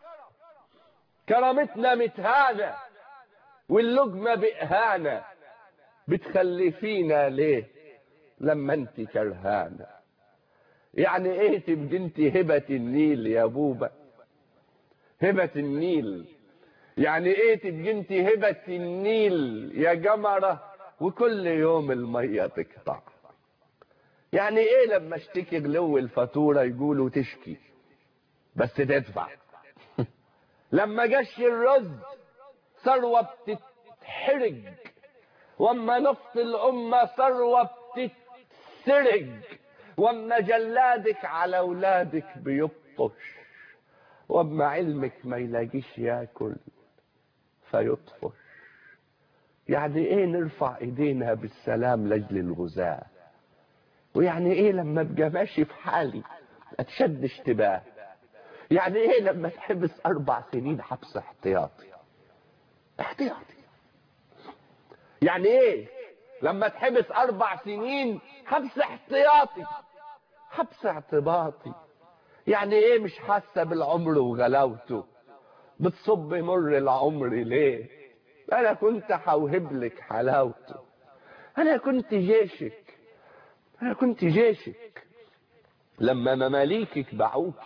كرامتنا متهانة واللقمة بإهانة بتخلفينا ليه لما انت كرهانة يعني ايه تبقى انت هبة النيل يا بوبا هبة النيل يعني ايه تبقى انت هبة النيل يا جمرة وكل يوم المية تقطع يعني ايه لما اشتكي غلو الفاتورة يقولوا تشكي بس تدفع لما جش الرز ثروة بتتحرج واما نفط الامة ثروة بتتسرج واما جلادك على اولادك بيبطش واما علمك ما يلاقيش ياكل فيطفش يعني ايه نرفع ايدينا بالسلام لاجل الغزاة ويعني ايه لما ابقى ماشي في حالي اتشد اشتباه يعني ايه لما تحبس اربع سنين حبس احتياطي احتياطي يعني ايه لما تحبس اربع سنين حبس احتياطي حبس اعتباطي يعني ايه مش حاسه بالعمر وغلاوته بتصب مر العمر ليه انا كنت هوهب لك حلاوته انا كنت جيشك انا كنت جيشك لما مماليكك باعوكي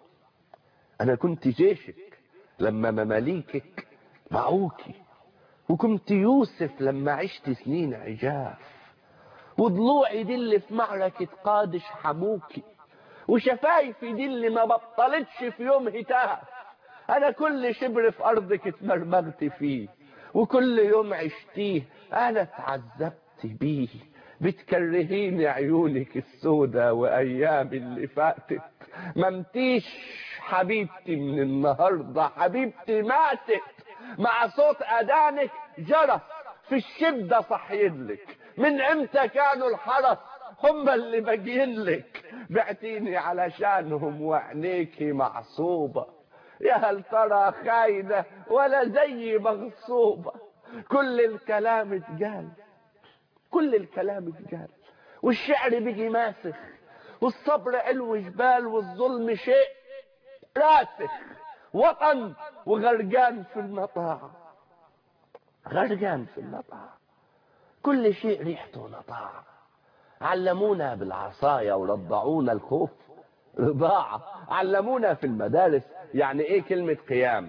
انا كنت جيشك لما مماليكك باعوكي وكنت يوسف لما عشت سنين عجاف وضلوعي دي اللي في معركة قادش حموكي وشفايفي دي اللي ما بطلتش في يوم هتاف انا كل شبر في ارضك اتمرمغت فيه وكل يوم عشتيه انا اتعذبت بيه بتكرهيني عيونك السودة وايام اللي فاتت ممتيش حبيبتي من النهاردة حبيبتي ماتت مع صوت اذانك جرس في الشدة صحيلك من امتى كانوا الحرس هم اللي باقيين لك بعتيني علشانهم وعينيكي معصوبة يا هل ترى خاينة ولا زي مغصوبة كل الكلام اتقال كل الكلام اتقال والشعر بيجي ماسخ والصبر علو جبال والظلم شيء راسخ وطن وغرقان في النطاع غرقان في النطاع كل شيء ريحته نطاع علمونا بالعصاية ورضعونا الخوف رضاعة علمونا في المدارس يعني ايه كلمة قيام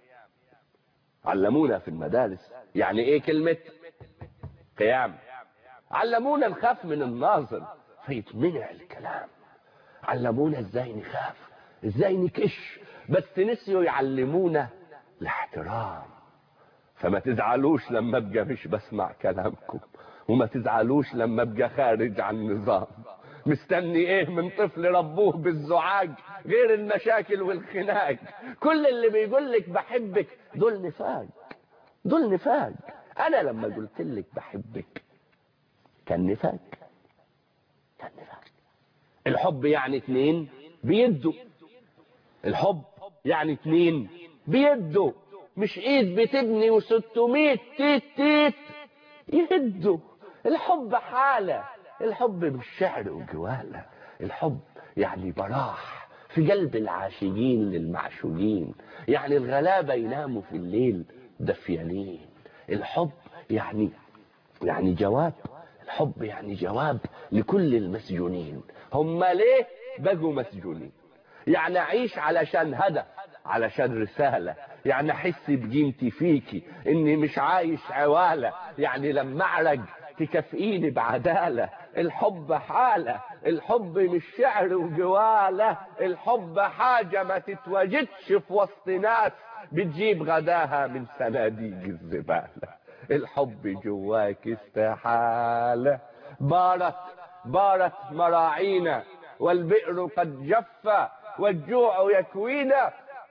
علمونا في المدارس يعني ايه كلمة قيام علمونا نخاف من الناظر فيتمنع الكلام علمونا ازاي نخاف ازاي نكش بس نسيوا يعلمونا الاحترام فما تزعلوش لما ابقى مش بسمع كلامكم وما تزعلوش لما ابقى خارج عن النظام مستني ايه من طفل ربوه بالزعاج غير المشاكل والخناق كل اللي بيقول لك بحبك دول نفاق دول نفاق انا لما قلت لك بحبك كان نفاق كان نفاق الحب يعني اتنين بيدوا الحب يعني اتنين بيدوا مش ايد بتبني وستمية تيت تيت يهدوا الحب حالة الحب مش شعر وجوالة الحب يعني براح في قلب العاشقين للمعشوقين يعني الغلابة يناموا في الليل دفيانين الحب يعني يعني جواب الحب يعني جواب لكل المسجونين هم ليه بقوا مسجونين يعني اعيش علشان هدف علشان رسالة يعني احس بقيمتي فيكي اني مش عايش عوالة يعني لما اعرج تكافئيني بعدالة الحب حالة الحب مش شعر وجوالة الحب حاجة ما تتواجدش في وسط ناس بتجيب غداها من صناديق الزبالة الحب جواك استحالة بارت بارت مراعينا والبئر قد جف والجوع يكوينا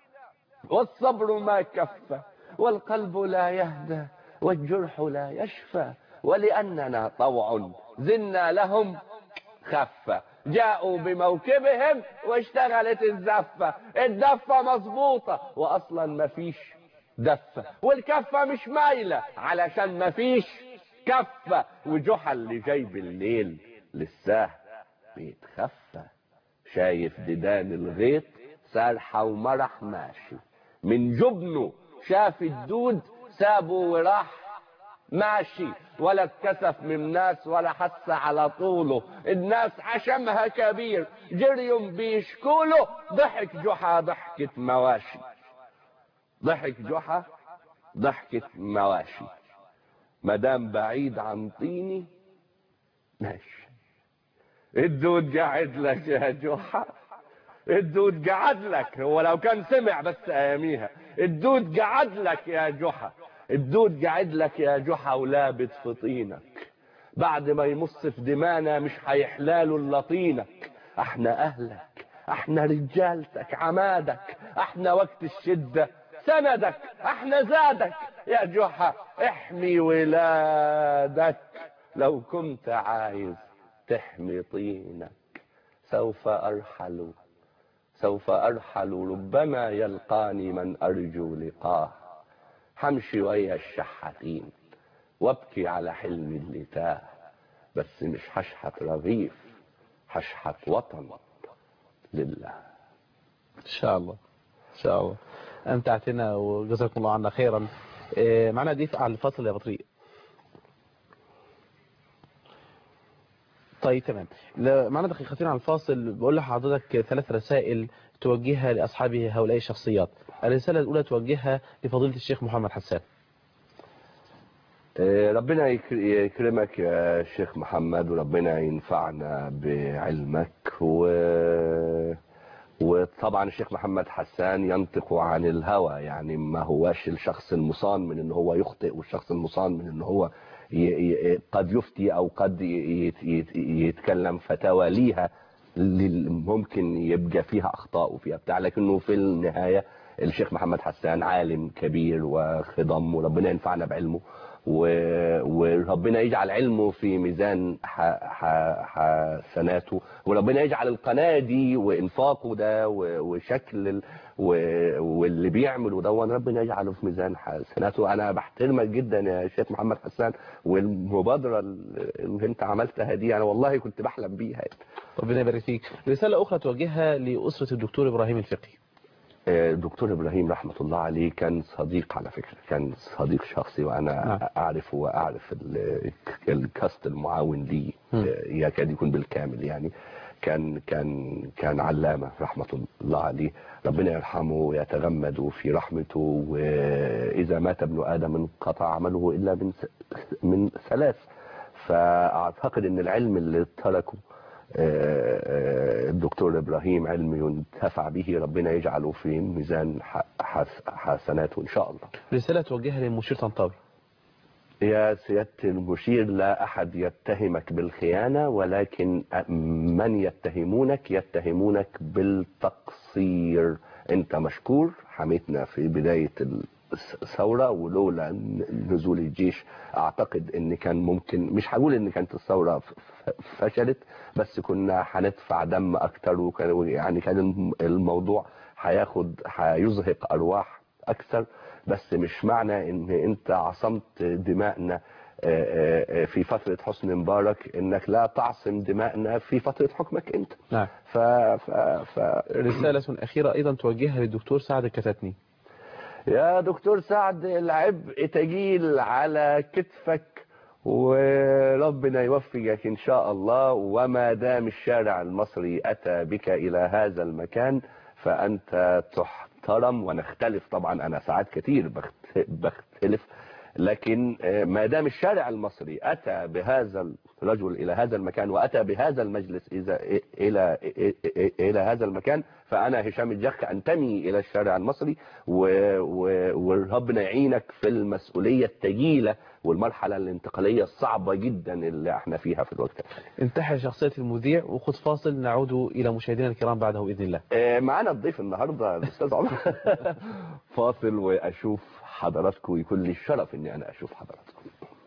والصبر ما كف والقلب لا يهدى والجرح لا يشفى ولأننا طوع زلنا لهم خفة جاءوا بموكبهم واشتغلت الزفة الدفة مظبوطة وأصلا مفيش دفة والكفة مش مايلة علشان مفيش كفة وجحا اللي جاي بالليل للساه بيتخفى شايف ديدان الغيط سارحة ومرح ماشي من جبنه شاف الدود سابه وراح ماشي ولا اتكسف من الناس ولا حس على طوله الناس عشمها كبير جريهم بيشكوله ضحك جحا ضحكة مواشي ضحك جحا ضحكة مواشي مدام بعيد عن طيني ماشي الدود قاعد لك يا جحا الدود قعد لك هو لو كان سمع بس اياميها الدود قعد لك يا جحا الدود قاعد لك يا جحا ولابت في طينك بعد ما يمص في دمانا مش هيحلاله الا طينك احنا اهلك احنا رجالتك عمادك احنا وقت الشدة سندك احنا زادك يا جحا احمي ولادك لو كنت عايز تحمي طينك سوف ارحل سوف ارحل ربما يلقاني من ارجو لقاه همشي ويا الشحاتين وابكي على حلمي اللي تاه بس مش هشحت رغيف هشحت وطن لله إن شاء الله إن شاء الله أمتعتنا وجزاكم الله عنا خيرا آه، معنا ضيف على الفصل يا بطريق طيب تمام لا- معنا دقيقتين على الفاصل بقول لحضرتك ثلاث رسائل توجهها لأصحاب هؤلاء الشخصيات الرسالة الأولى توجهها لفضيلة الشيخ محمد حسان آه، ربنا يك- يكرمك يا شيخ محمد وربنا ينفعنا بعلمك و... وطبعا الشيخ محمد حسان ينطق عن الهوى يعني ما هواش الشخص المصان من ان هو يخطئ والشخص المصان من ان هو ي... ي... قد يفتي او قد ي... ي... يتكلم فتاوى ليها اللي ممكن يبقى فيها اخطاء وفيها بتاع لكنه في النهايه الشيخ محمد حسان عالم كبير وخضم وربنا ينفعنا بعلمه و- وربنا يجعل علمه في ميزان ح- ح- حسناته وربنا يجعل القناة دي وإنفاقه ده و- وشكل ال- و- واللي بيعمله ده ربنا يجعله في ميزان حسناته أنا بحترمك جدا يا شيخ محمد حسان والمبادرة اللي أنت عملتها دي أنا والله كنت بحلم بيها ربنا يبارك فيك رسالة أخرى توجهها لأسرة الدكتور إبراهيم الفقي الدكتور ابراهيم رحمه الله عليه كان صديق على فكره كان صديق شخصي وانا نعم. اعرفه واعرف ال- الكاست المعاون لي مم. يكاد يكون بالكامل يعني كان كان كان علامه رحمه الله عليه ربنا يرحمه ويتغمد في رحمته واذا مات ابن ادم انقطع عمله الا من س- من ثلاث فاعتقد ان العلم اللي تركه آه، آه، الدكتور ابراهيم علم ينتفع به ربنا يجعله في ميزان ح- حس- حسناته ان شاء الله رسالة توجهها للمشير طنطاوي يا سيادة المشير لا أحد يتهمك بالخيانة ولكن من يتهمونك يتهمونك بالتقصير أنت مشكور حميتنا في بداية الثورة ولولا نزول الجيش أعتقد أن كان ممكن مش هقول أن كانت الثورة ف- ف- فشلت بس كنا هندفع دم أكتر وكان يعني كان الموضوع هياخد هيزهق أرواح أكثر بس مش معنى ان انت عصمت دماءنا آه، آه، آه، في فترة حسني مبارك انك لا تعصم دماءنا في فترة حكمك انت نعم ف... ف... ف... رسالة أخيرة أيضا توجهها للدكتور سعد الكتاتني يا دكتور سعد العبء تجيل على كتفك وربنا يوفقك ان شاء الله وما دام الشارع المصري اتى بك الى هذا المكان فانت تحترم ونختلف طبعا انا ساعات كتير بخت- بختلف لكن آه، ما دام الشارع المصري اتى بهذا الرجل الى هذا المكان واتى بهذا المجلس اذا الى الى هذا المكان فانا هشام الجخ انتمي الى الشارع المصري و- و- وربنا يعينك في المسؤوليه الثقيله والمرحله الانتقاليه الصعبه جدا اللي احنا فيها في الوقت الحالي. انتهى شخصية المذيع وخذ فاصل نعود إلى مشاهدينا الكرام بعده بإذن الله آه، معانا الضيف النهارده الاستاذ عمر فاصل واشوف حضراتكم ويكون لي الشرف اني انا اشوف حضراتكم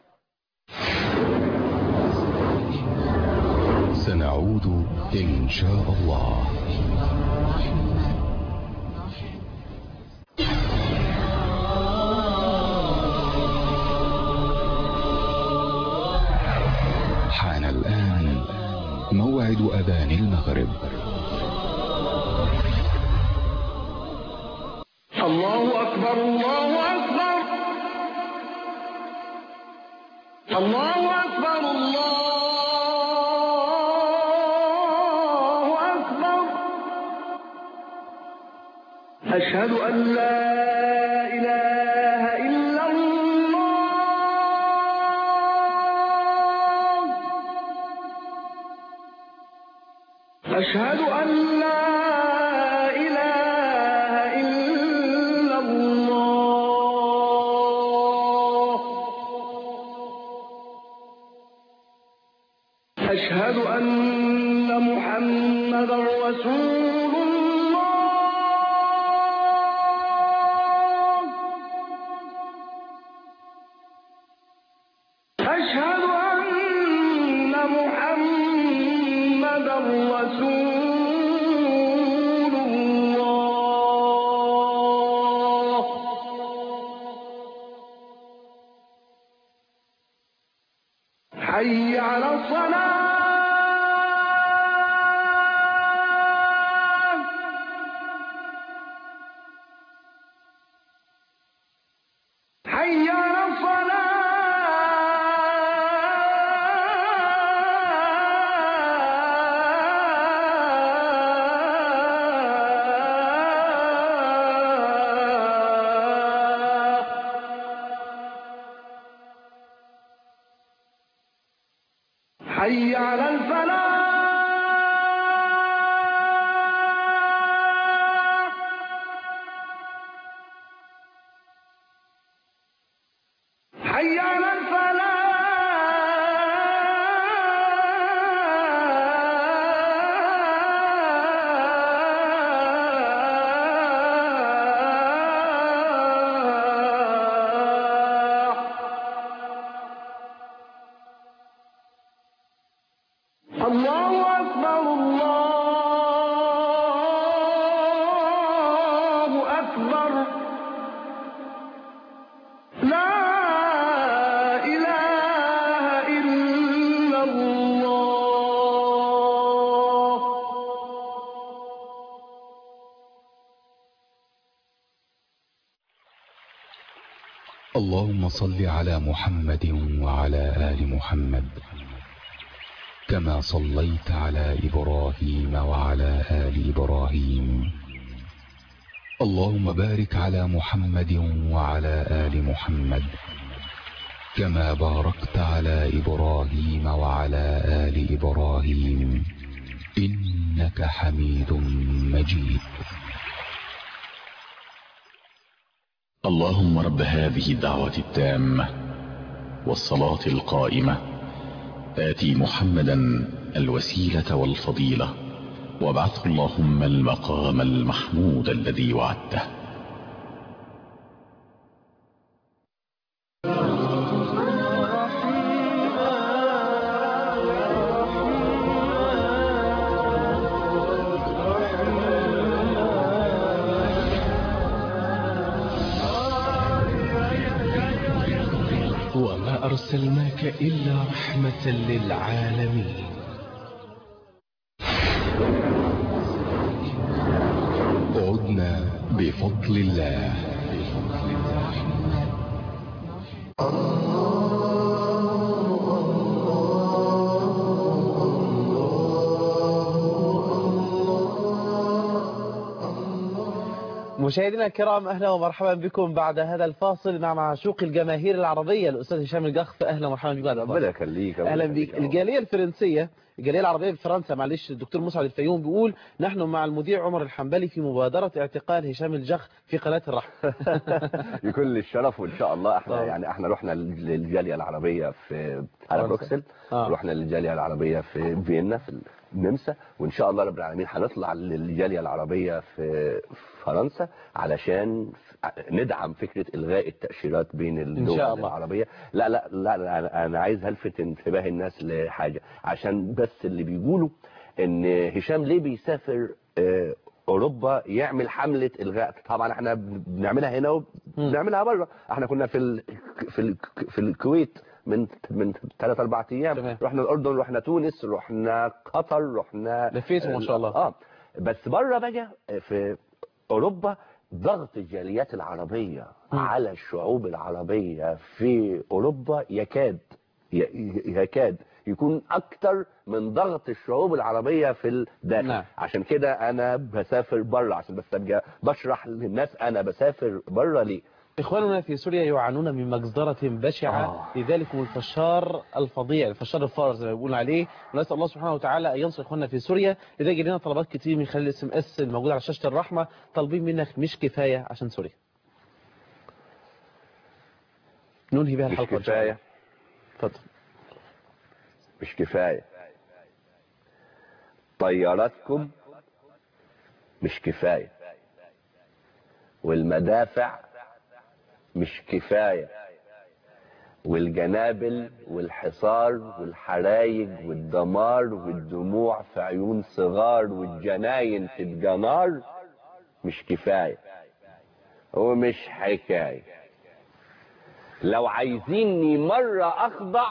سنعود إن شاء الله حان الآن موعد أذان المغرب الله أكبر الله أكبر الله أكبر الله أكبر أشهد أن لا إله إلا الله أشهد أن لا إله إلا الله أشهد أن محمدا رسول الله أشهد أن محمدا رسول الله حي على الصلاة حي على الفلاح حي على الفلاح الله أكبر الله أكبر لا إله إلا الله اللهم صل على محمد وعلى آل محمد كما صليت على إبراهيم وعلى آل إبراهيم اللهم بارك على محمد وعلى آل محمد كما باركت على إبراهيم وعلى آل إبراهيم إنك حميد مجيد اللهم رب هذه الدعوة التامة والصلاة القائمة آتي محمدا الوسيلة والفضيلة وابعثه اللهم المقام المحمود الذي وعدته وما أرسلناك إلا رحمة للعالمين عدنا بفضل الله مشاهدينا الكرام اهلا ومرحبا بكم بعد هذا الفاصل مع معشوق الجماهير العربيه الاستاذ هشام الجخف اهلا ومرحبا بك بعد ربنا الفاصل يخليك اهلا بك الجاليه الفرنسيه الجاليه العربيه في فرنسا معلش الدكتور مسعد الفيوم بيقول نحن مع المذيع عمر الحنبلي في مبادره اعتقال هشام الجخ في قناه الرحمه يكون للشرف وان شاء الله احنا طبعا. يعني احنا رحنا للجاليه العربيه في على فرنسا. بروكسل آه. رحنا للجاليه العربيه في فيينا في النمسا وان شاء الله رب العالمين هنطلع للجاليه العربيه في فرنسا علشان ندعم فكره الغاء التاشيرات بين الدول شاء الله. العربيه لا لا لا, لا أنا- انا عايز الفت انتباه الناس لحاجه عشان بس اللي بيقولوا ان هشام ليه بيسافر آه، اوروبا يعمل حمله الغاء طبعا احنا بنعملها هنا وبنعملها بره احنا كنا في ال... في ال... في الكويت من من ثلاث اربع ايام تمام. رحنا الاردن رحنا تونس رحنا قطر رحنا لفيتوا ما شاء الله. اه بس بره بقى في اوروبا ضغط الجاليات العربيه على الشعوب العربيه في اوروبا يكاد ي- يكاد يكون اكتر من ضغط الشعوب العربيه في الداخل نعم. عشان كده انا بسافر بره عشان بس ابقى بشرح للناس انا بسافر بره ليه إخواننا في سوريا يعانون من مجزرة بشعة آه. لذلكم الفشار الفظيع الفشار الفار زي ما بيقولون عليه ونسأل الله سبحانه وتعالى أن ينصر إخواننا في سوريا لذلك لنا طلبات كتير من خلال الاس ام اس الموجود على شاشة الرحمة طالبين منك مش كفاية عشان سوريا ننهي بها مش الحلقة إن شاء الله. كفايه اتفضل مش كفايه طياراتكم مش كفايه والمدافع مش كفايه والجنابل والحصار والحرايق والدمار والدموع في عيون صغار والجناين في الجنار مش كفايه ومش حكايه لو عايزيني مرة أخضع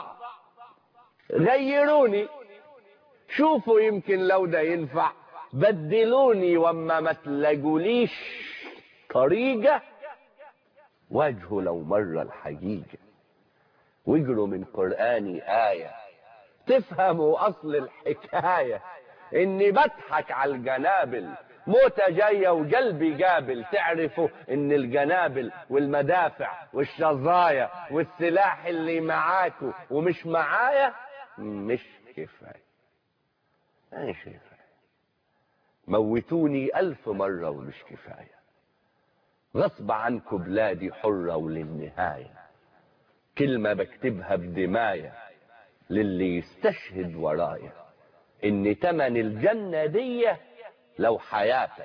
غيروني شوفوا يمكن لو ده ينفع بدلوني وما ما تلاقوليش طريقة واجهوا لو مرة الحقيقة واجروا من قرآني آية تفهموا أصل الحكاية إني بضحك على الجنابل موتة جاية وقلبي قابل تعرفوا إن الجنابل والمدافع والشظايا والسلاح اللي معاكوا ومش معايا مش كفاية مش كفاية موتوني ألف مرة ومش كفاية غصب عنكم بلادي حرة وللنهاية كلمة بكتبها بدماية للي يستشهد ورايا ان تمن الجنة دي لو حياتك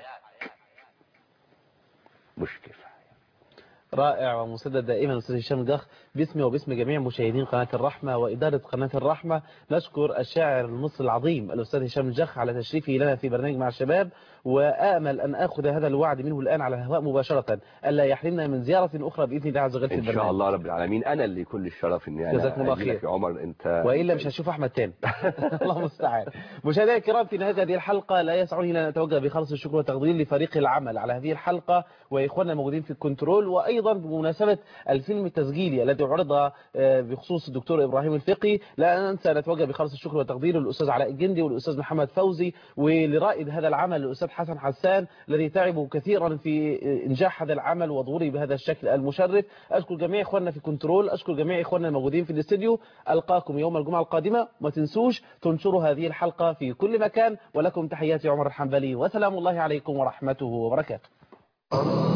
مش كفاية رائع ومسدد دائما أستاذ هشام الجخ باسمي وباسم جميع مشاهدين قناة الرحمة وإدارة قناة الرحمة نشكر الشاعر المصري العظيم الأستاذ هشام الجخ على تشريفه لنا في برنامج مع الشباب وآمل أن أخذ هذا الوعد منه الآن على الهواء مباشرة ألا يحرمنا من زيارة أخرى بإذن الله عز وجل في ان البرنامج شاء الله رب العالمين انا اللي كل الشرف اني انا جزاكم الله أجي لك خير. يا عمر انت وإلا مش هشوف أحمد تاني الله المستعان مشاهدينا الكرام في نهاية هذه الحلقة لا يسعني إلا أن أتوجه بخالص الشكر والتقدير لفريق العمل على هذه الحلقة وإخواننا الموجودين في الكنترول وأيضا بمناسبة الفيلم التسجيلي الذي عرض آه، بخصوص الدكتور إبراهيم الفقي لا ننسى أن نتوجه بخالص الشكر والتقدير للأستاذ علاء الجندي والأستاذ محمد فوزي ولرائد هذا العمل الأستاذ حسن حسان الذي تعبوا كثيرا في إنجاح هذا العمل وظهوره بهذا الشكل المشرف أشكر جميع إخواننا في كنترول أشكر جميع إخواننا الموجودين في الاستديو ألقاكم يوم الجمعة القادمة ما تنسوش تنشروا هذه الحلقة في كل مكان ولكم تحياتي عمر الحنبلي وسلام الله عليكم ورحمته وبركاته